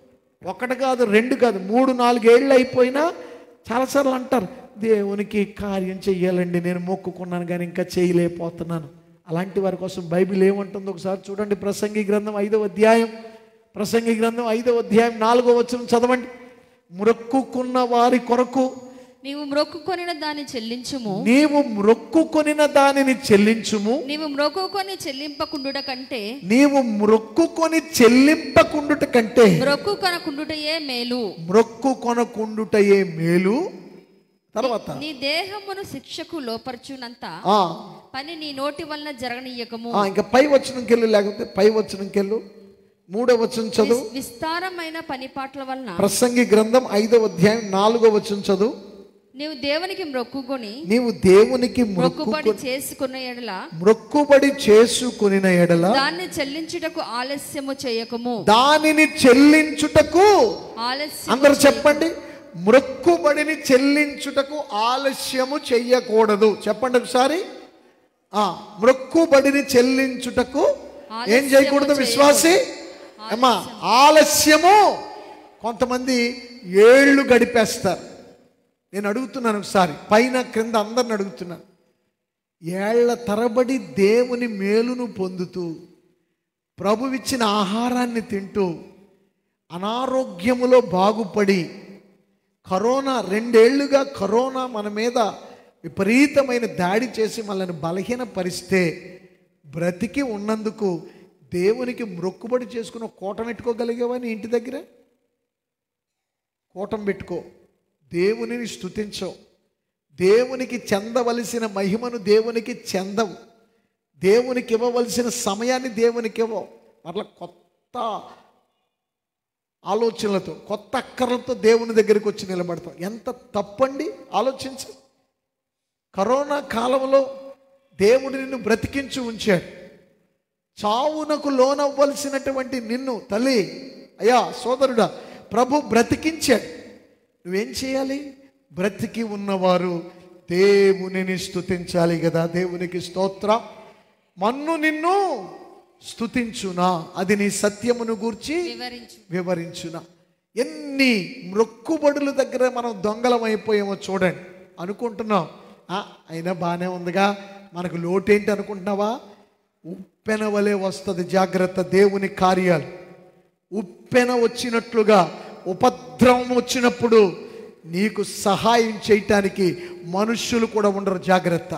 ఒకటి కాదు రెండు కాదు మూడు నాలుగేళ్ళు అయిపోయినా చాలాసార్లు అంటారు దేవునికి కార్యం చెయ్యాలండి నేను మొక్కుకున్నాను కానీ ఇంకా చేయలేకపోతున్నాను అలాంటి వారి కోసం బైబిల్ ఏమంటుందో ఒకసారి చూడండి ప్రసంగి గ్రంథం ఐదవ అధ్యాయం ప్రసంగి గ్రంథం ఐదవ అధ్యాయం నాలుగో వచనం చదవండి మొక్కుకున్న వారి కొరకు నీవు మ్రొక్కుకొనిన దాన్ని చెల్లించుము నీవు మొక్కుకొనిన దానిని చెల్లించుము నీవు మ్రొక్కుకొని చెల్లింపకుండుట కంటే నీవు మొక్కుకొని చెల్లింపకుండుట కంటే మ్రొక్కుకొనకుండుటయే మేలు మొక్కు కొనకుండుటయే మేలు తర్వాత నీ దేహమును శిక్షకు లోపరచునంత ఆ, పని నీ నోటి వలన జరగనీయకము ఆ, ఇంకా పై వచనంకెళ్ళు లేకపోతే పై వచనంకెళ్ళు మూడో వచనం చదువు విస్- విస్తారమైన పనిపాట్ల వలన ప్రసంగి గ్రంథం ఐదో అధ్యాయం నాలుగో వచనం చదువు నీవు దేవునికి మ్రొక్కుకొని నీవు దేవునికి మొక్కు మొక్కుబడి చేసుకున్న ఎడల మొక్కుబడి చేసుకునిన ఎడల దాన్ని చెల్లించుటకు ఆలస్యము చేయకము దానిని చెల్లించుటకు ఆలస్యం అందరు చెప్పండి మొక్కుబడిని చెల్లించుటకు ఆలస్యము చెయ్యకూడదు చెప్పండి ఒకసారి ఆ మొక్కుబడిని చెల్లించుటకు ఏం ఆలస్యము చేయకూడదు విశ్వాసి అమ్మా ఆలస్యము కొంతమంది ఏళ్ళు గడిపేస్తారు నేను అడుగుతున్నాను ఒకసారి పైన క్రింద అందరిని అడుగుతున్నాను ఏళ్ల తరబడి దేవుని మేలును పొందుతూ ప్రభువిచ్చిన ఆహారాన్ని తింటూ అనారోగ్యములో బాగుపడి కరోనా రెండేళ్లుగా కరోనా మన మీద విపరీతమైన దాడి చేసి మనల్ని బలహీనపరిస్తే బ్రతికి ఉన్నందుకు దేవునికి మొక్కుబడి చేసుకుని ఒక కూటం పెట్టుకోగలిగేవా నీ ఇంటి దగ్గర కూటం పెట్టుకో దేవునిని స్తుతించవు దేవునికి చెందవలసిన మహిమను దేవునికి చెందవు దేవునికి ఇవ్వవలసిన సమయాన్ని దేవునికి ఇవ్వవు మరలా కొత్త ఆలోచనలతో కొత్త అక్కర్లతో దేవుని దగ్గరికి వచ్చి నిలబడతాం ఎంత తప్పండి ఆలోచించు కరోనా కాలంలో దేవుడు నిన్ను బ్రతికించి ఉంచాడు చావునకు లోనవ్వలసినటువంటి నిన్ను తల్లి అయ్యా సోదరుడా ప్రభు బ్రతికించాడు నువ్వేం చేయాలి బ్రతికి ఉన్నవారు దేవునిని స్తుతించాలి కదా దేవునికి స్తోత్రం మన్ను నిన్ను స్తుతించునా అది నీ సత్యమును గూర్చి వివరించు వివరించున ఎన్ని మొక్కుబడుల దగ్గర మనం దొంగలం అయిపోయామో చూడండి అనుకుంటున్నాం "ఆ, అయినా బాగానే ఉందిగా మనకు లోటేంటి అనుకుంటున్నావా ఉప్పెన వలె వస్తుంది జాగ్రత్త దేవుని కార్యాలు ఉప్పెన వచ్చినట్లుగా ఉపద్రవం వచ్చినప్పుడు నీకు సహాయం చేయటానికి మనుష్యులు కూడా ఉండరు జాగ్రత్త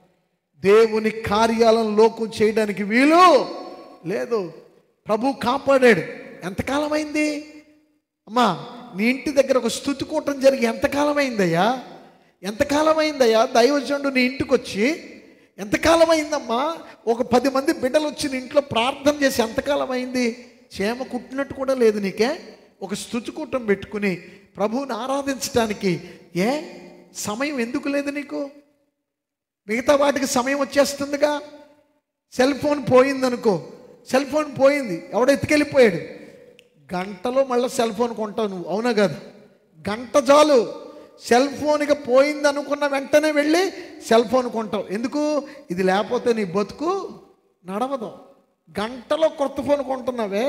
దేవుని కార్యాలను లోకం చేయడానికి వీలు లేదు ప్రభు కాపాడాడు ఎంతకాలం అయింది అమ్మా నీ ఇంటి దగ్గర ఒక స్థుతి కూటం జరిగి ఎంతకాలం అయిందయ్యా ఎంతకాలం అయిందయ్యా దైవజనుడు నీ ఇంటికి వచ్చి ఎంతకాలం అయిందమ్మా ఒక పది మంది బిడ్డలు వచ్చి నీ ఇంట్లో ప్రార్థన చేసి ఎంతకాలం అయింది చేమ కుట్టినట్టు కూడా లేదు నీకే ఒక స్థుతి కూటం పెట్టుకుని ప్రభువుని ఆరాధించడానికి ఏ సమయం ఎందుకు లేదు నీకు మిగతా వాటికి సమయం వచ్చేస్తుందిగా సెల్ ఫోన్ పోయిందనుకో సెల్ ఫోన్ పోయింది ఎవడో ఎత్తుకెళ్ళిపోయాడు గంటలో మళ్ళీ సెల్ ఫోన్ కొంటావు నువ్వు అవునా కదా గంట చాలు సెల్ ఫోన్గా పోయింది అనుకున్న వెంటనే వెళ్ళి సెల్ ఫోన్ కొంటావు ఎందుకు ఇది లేకపోతే నీ బతుకు నడవదు గంటలో కొత్త ఫోన్ కొంటున్నావే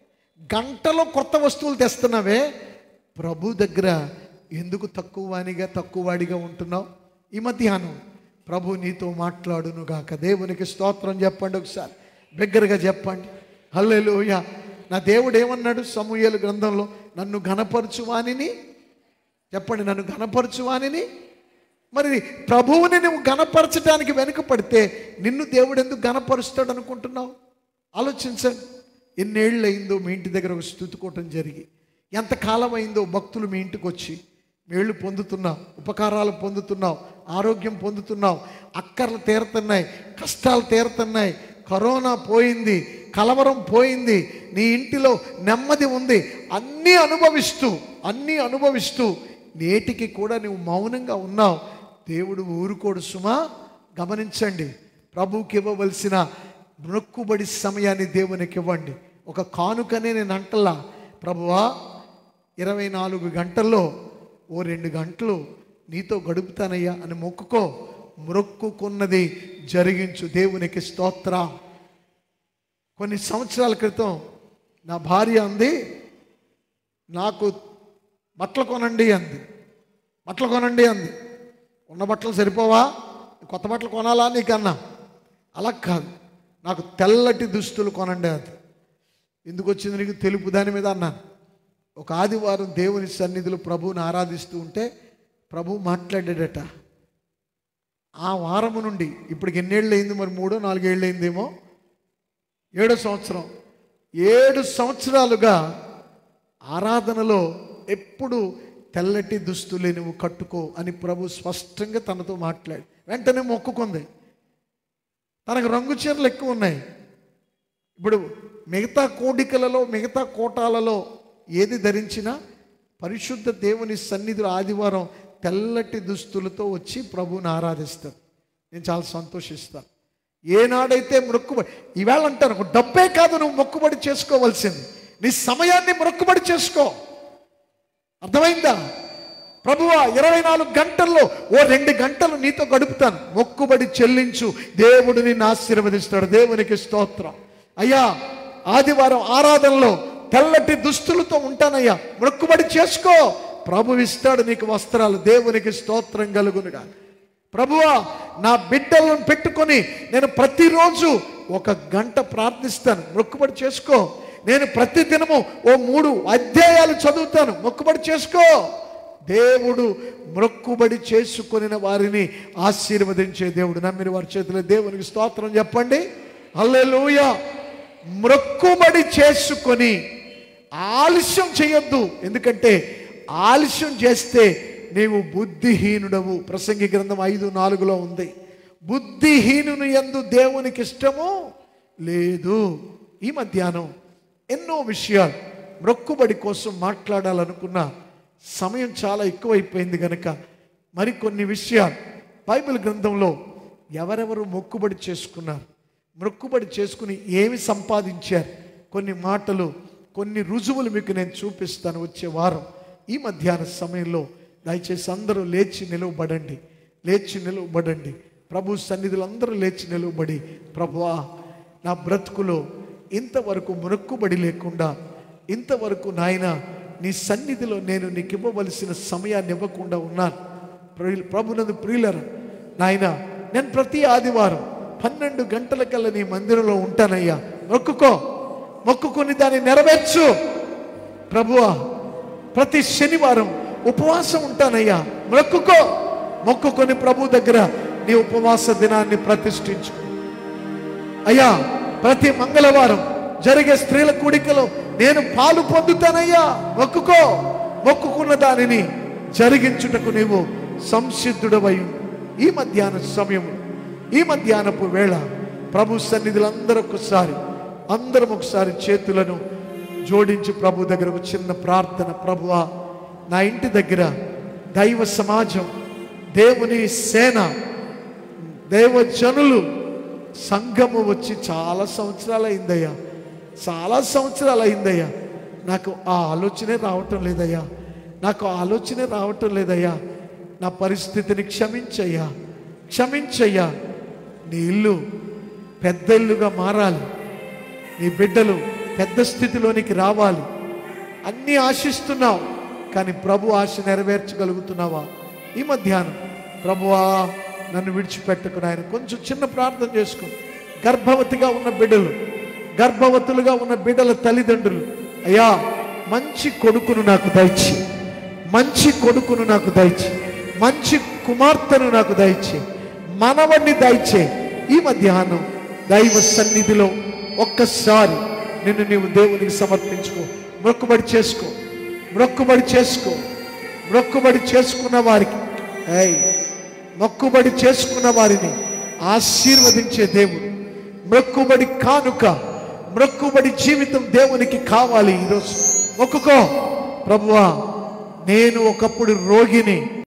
గంటలో కొత్త వస్తువులు తెస్తున్నావే ప్రభు దగ్గర ఎందుకు తక్కువ వానిగా తక్కువ వాడిగా ఉంటున్నావు ఈ మధ్యాహ్నం ప్రభు నీతో మాట్లాడును గాక దేవునికి స్తోత్రం చెప్పండి ఒకసారి బిగ్గరగా చెప్పండి హల్లెలూయ నా దేవుడు ఏమన్నాడు సమూహలు గ్రంథంలో నన్ను ఘనపరచు వానిని చెప్పండి నన్ను ఘనపరచు వానిని మరి ప్రభువుని నువ్వు ఘనపరచడానికి వెనుక పడితే నిన్ను దేవుడు ఎందుకు ఘనపరుస్తాడు అనుకుంటున్నావు ఆలోచించండి ఎన్నేళ్ళు అయిందో మీ ఇంటి దగ్గర ఒక స్థుతుకోవటం జరిగి ఎంతకాలం అయిందో భక్తులు మీ ఇంటికి వచ్చి మేళ్ళు పొందుతున్నావు ఉపకారాలు పొందుతున్నావు ఆరోగ్యం పొందుతున్నావు అక్కర్లు తీరుతున్నాయి కష్టాలు తీరుతున్నాయి కరోనా పోయింది కలవరం పోయింది నీ ఇంటిలో నెమ్మది ఉంది అన్నీ అనుభవిస్తూ అన్నీ అనుభవిస్తూ నేటికి కూడా నువ్వు మౌనంగా ఉన్నావు దేవుడు ఊరుకోడు సుమా గమనించండి ప్రభువుకి ఇవ్వవలసిన మొక్కుబడి సమయాన్ని దేవునికి ఇవ్వండి ఒక కానుకనే నేను అంటలా ప్రభువా ఇరవై నాలుగు గంటల్లో ఓ రెండు గంటలు నీతో గడుపుతానయ్యా అని మొక్కుకో మొక్కుకున్నది జరిగించు దేవునికి స్తోత్ర కొన్ని సంవత్సరాల క్రితం నా భార్య అంది నాకు బట్టలు కొనండి అంది బట్టలు కొనండి అంది ఉన్న బట్టలు సరిపోవా కొత్త బట్టలు కొనాలా నీకన్నా అలా కాదు నాకు తెల్లటి దుస్తులు కొనండి అది ఎందుకు వచ్చింది నీకు తెలుపు దాని మీద అన్నాను ఒక ఆదివారం దేవుని సన్నిధిలో ప్రభువుని ఆరాధిస్తూ ఉంటే ప్రభు మాట్లాడాడట ఆ వారము నుండి ఇప్పటికి ఎన్నేళ్ళు అయింది మరి మూడో నాలుగేళ్ళు అయిందేమో ఏడో సంవత్సరం ఏడు సంవత్సరాలుగా ఆరాధనలో ఎప్పుడు తెల్లటి దుస్తులే నువ్వు కట్టుకో అని ప్రభు స్పష్టంగా తనతో మాట్లాడి వెంటనే మొక్కుకుంది తనకు రంగు చీరలు ఎక్కువ ఉన్నాయి ఇప్పుడు మిగతా కోడికలలో మిగతా కోటాలలో ఏది ధరించినా పరిశుద్ధ దేవుని సన్నిధిలో ఆదివారం తెల్లటి దుస్తులతో వచ్చి ప్రభువుని ఆరాధిస్తారు నేను చాలా సంతోషిస్తాను ఏనాడైతే మొక్కుబడి ఈవేళ అంటాను ఒక డబ్బే కాదు నువ్వు మొక్కుబడి చేసుకోవాల్సింది నీ సమయాన్ని మొక్కుబడి చేసుకో అర్థమైందా ప్రభువా ఇరవై నాలుగు గంటల్లో ఓ రెండు గంటలు నీతో గడుపుతాను మొక్కుబడి చెల్లించు దేవుడు నిన్ను ఆశీర్వదిస్తాడు దేవునికి స్తోత్రం అయ్యా ఆదివారం ఆరాధనలో తెల్లటి దుస్తులతో ఉంటానయ్యా మొక్కుబడి చేసుకో ప్రభు ఇస్తాడు నీకు వస్త్రాలు దేవునికి స్తోత్రం కలుగునుగా ప్రభువా నా బిడ్డలను పెట్టుకొని నేను ప్రతిరోజు ఒక గంట ప్రార్థిస్తాను మొక్కుబడి చేసుకో నేను ప్రతి దినము ఓ మూడు అధ్యాయాలు చదువుతాను మొక్కుబడి చేసుకో దేవుడు మొక్కుబడి చేసుకొనిన వారిని ఆశీర్వదించే దేవుడు నమ్మిన వారి చేతిలో దేవునికి స్తోత్రం చెప్పండి హల్లెలూయా మొక్కుబడి చేసుకొని ఆలస్యం చేయొద్దు ఎందుకంటే ఆలస్యం చేస్తే నీవు బుద్ధిహీనుడవు ప్రసంగి గ్రంథం ఐదు నాలుగులో ఉంది బుద్ధిహీనుని ఎందు దేవునికి ఇష్టము లేదు ఈ మధ్యాహ్నం ఎన్నో విషయాలు మొక్కుబడి కోసం మాట్లాడాలనుకున్న సమయం చాలా ఎక్కువైపోయింది కనుక మరికొన్ని విషయాలు బైబిల్ గ్రంథంలో ఎవరెవరు మొక్కుబడి చేసుకున్నారు మొక్కుబడి చేసుకుని ఏమి సంపాదించారు కొన్ని మాటలు కొన్ని రుజువులు మీకు నేను చూపిస్తాను వచ్చే వారం ఈ మధ్యాహ్న సమయంలో దయచేసి అందరూ లేచి నిలవబడండి లేచి నిలువబడండి ప్రభు సన్నిధులు అందరూ లేచి నిలువబడి ప్రభువా నా బ్రతుకులో ఇంతవరకు మొక్కుబడి లేకుండా ఇంతవరకు నాయన నీ సన్నిధిలో నేను నీకు ఇవ్వవలసిన సమయాన్ని ఇవ్వకుండా ఉన్నాను ప్రియుల- ప్రభునందు ప్రియులరు నాయన నేను ప్రతి ఆదివారం పన్నెండు గంటలకల్లా నీ మందిరంలో ఉంటానయ్యా మొక్కుకో మొక్కుకొని దాన్ని నెరవేర్చు ప్రభువా ప్రతి శనివారం ఉపవాసం ఉంటానయ్యా మొక్కుకో మొక్కుకొని ప్రభు దగ్గర నీ ఉపవాస దినాన్ని ప్రతిష్ఠించు అయ్యా ప్రతి మంగళవారం జరిగే స్త్రీల కూడికలో నేను పాలు పొందుతానయ్యా మొక్కుకో మొక్కుకున్న దానిని జరిగించుటకు నీవు సంసిద్ధుడవై ఉండు. ఈ మధ్యాహ్న సమయం ఈ మధ్యాహ్నపు వేళ ప్రభు సన్నిధులు అందరూ ఒకసారి అందరం ఒకసారి చేతులను జోడించి ప్రభు దగ్గర ఒక చిన్న ప్రార్థన ప్రభువా నా ఇంటి దగ్గర దైవ సమాజం దేవుని సేన దేవజనులు సంఘము వచ్చి చాలా సంవత్సరాలు అయిందయ్యా చాలా సంవత్సరాలు అయిందయ్యా నాకు ఆ ఆలోచనే రావటం లేదయ్యా నాకు ఆ ఆలోచనే రావటం లేదయ్యా నా పరిస్థితిని క్షమించయ్యా క్షమించయ్యా నీ ఇల్లు పెద్ద ఇల్లుగా మారాలి నీ బిడ్డలు పెద్ద స్థితిలోనికి రావాలి అన్నీ ఆశిస్తున్నావు కానీ ప్రభు ఆశ నెరవేర్చగలుగుతున్నావా ఈ మధ్యాహ్నం ప్రభువా నన్ను విడిచిపెట్టకు నాయన కొంచెం చిన్న ప్రార్థన చేసుకో గర్భవతిగా ఉన్న బిడ్డలు గర్భవతులుగా ఉన్న బిడ్డల తల్లిదండ్రులు అయ్యా మంచి కొడుకును నాకు దయచి మంచి కొడుకును నాకు దయచి మంచి కుమార్తెను నాకు దయచి మనవణ్ణి దయచే ఈ మధ్యాహ్నం దైవ సన్నిధిలో ఒక్కసారి నిన్ను నీవు దేవునికి సమర్పించుకో మొక్కుబడి చేసుకో మొక్కుబడి చేసుకో మొక్కుబడి చేసుకున్న వారికి ఏయ్ మొక్కుబడి చేసుకున్న వారిని ఆశీర్వదించే దేవుడు మొక్కుబడి కానుక మొక్కుబడి జీవితం దేవునికి కావాలి ఈరోజు మొక్కుకో ప్రభువా నేను ఒకప్పుడు రోగిని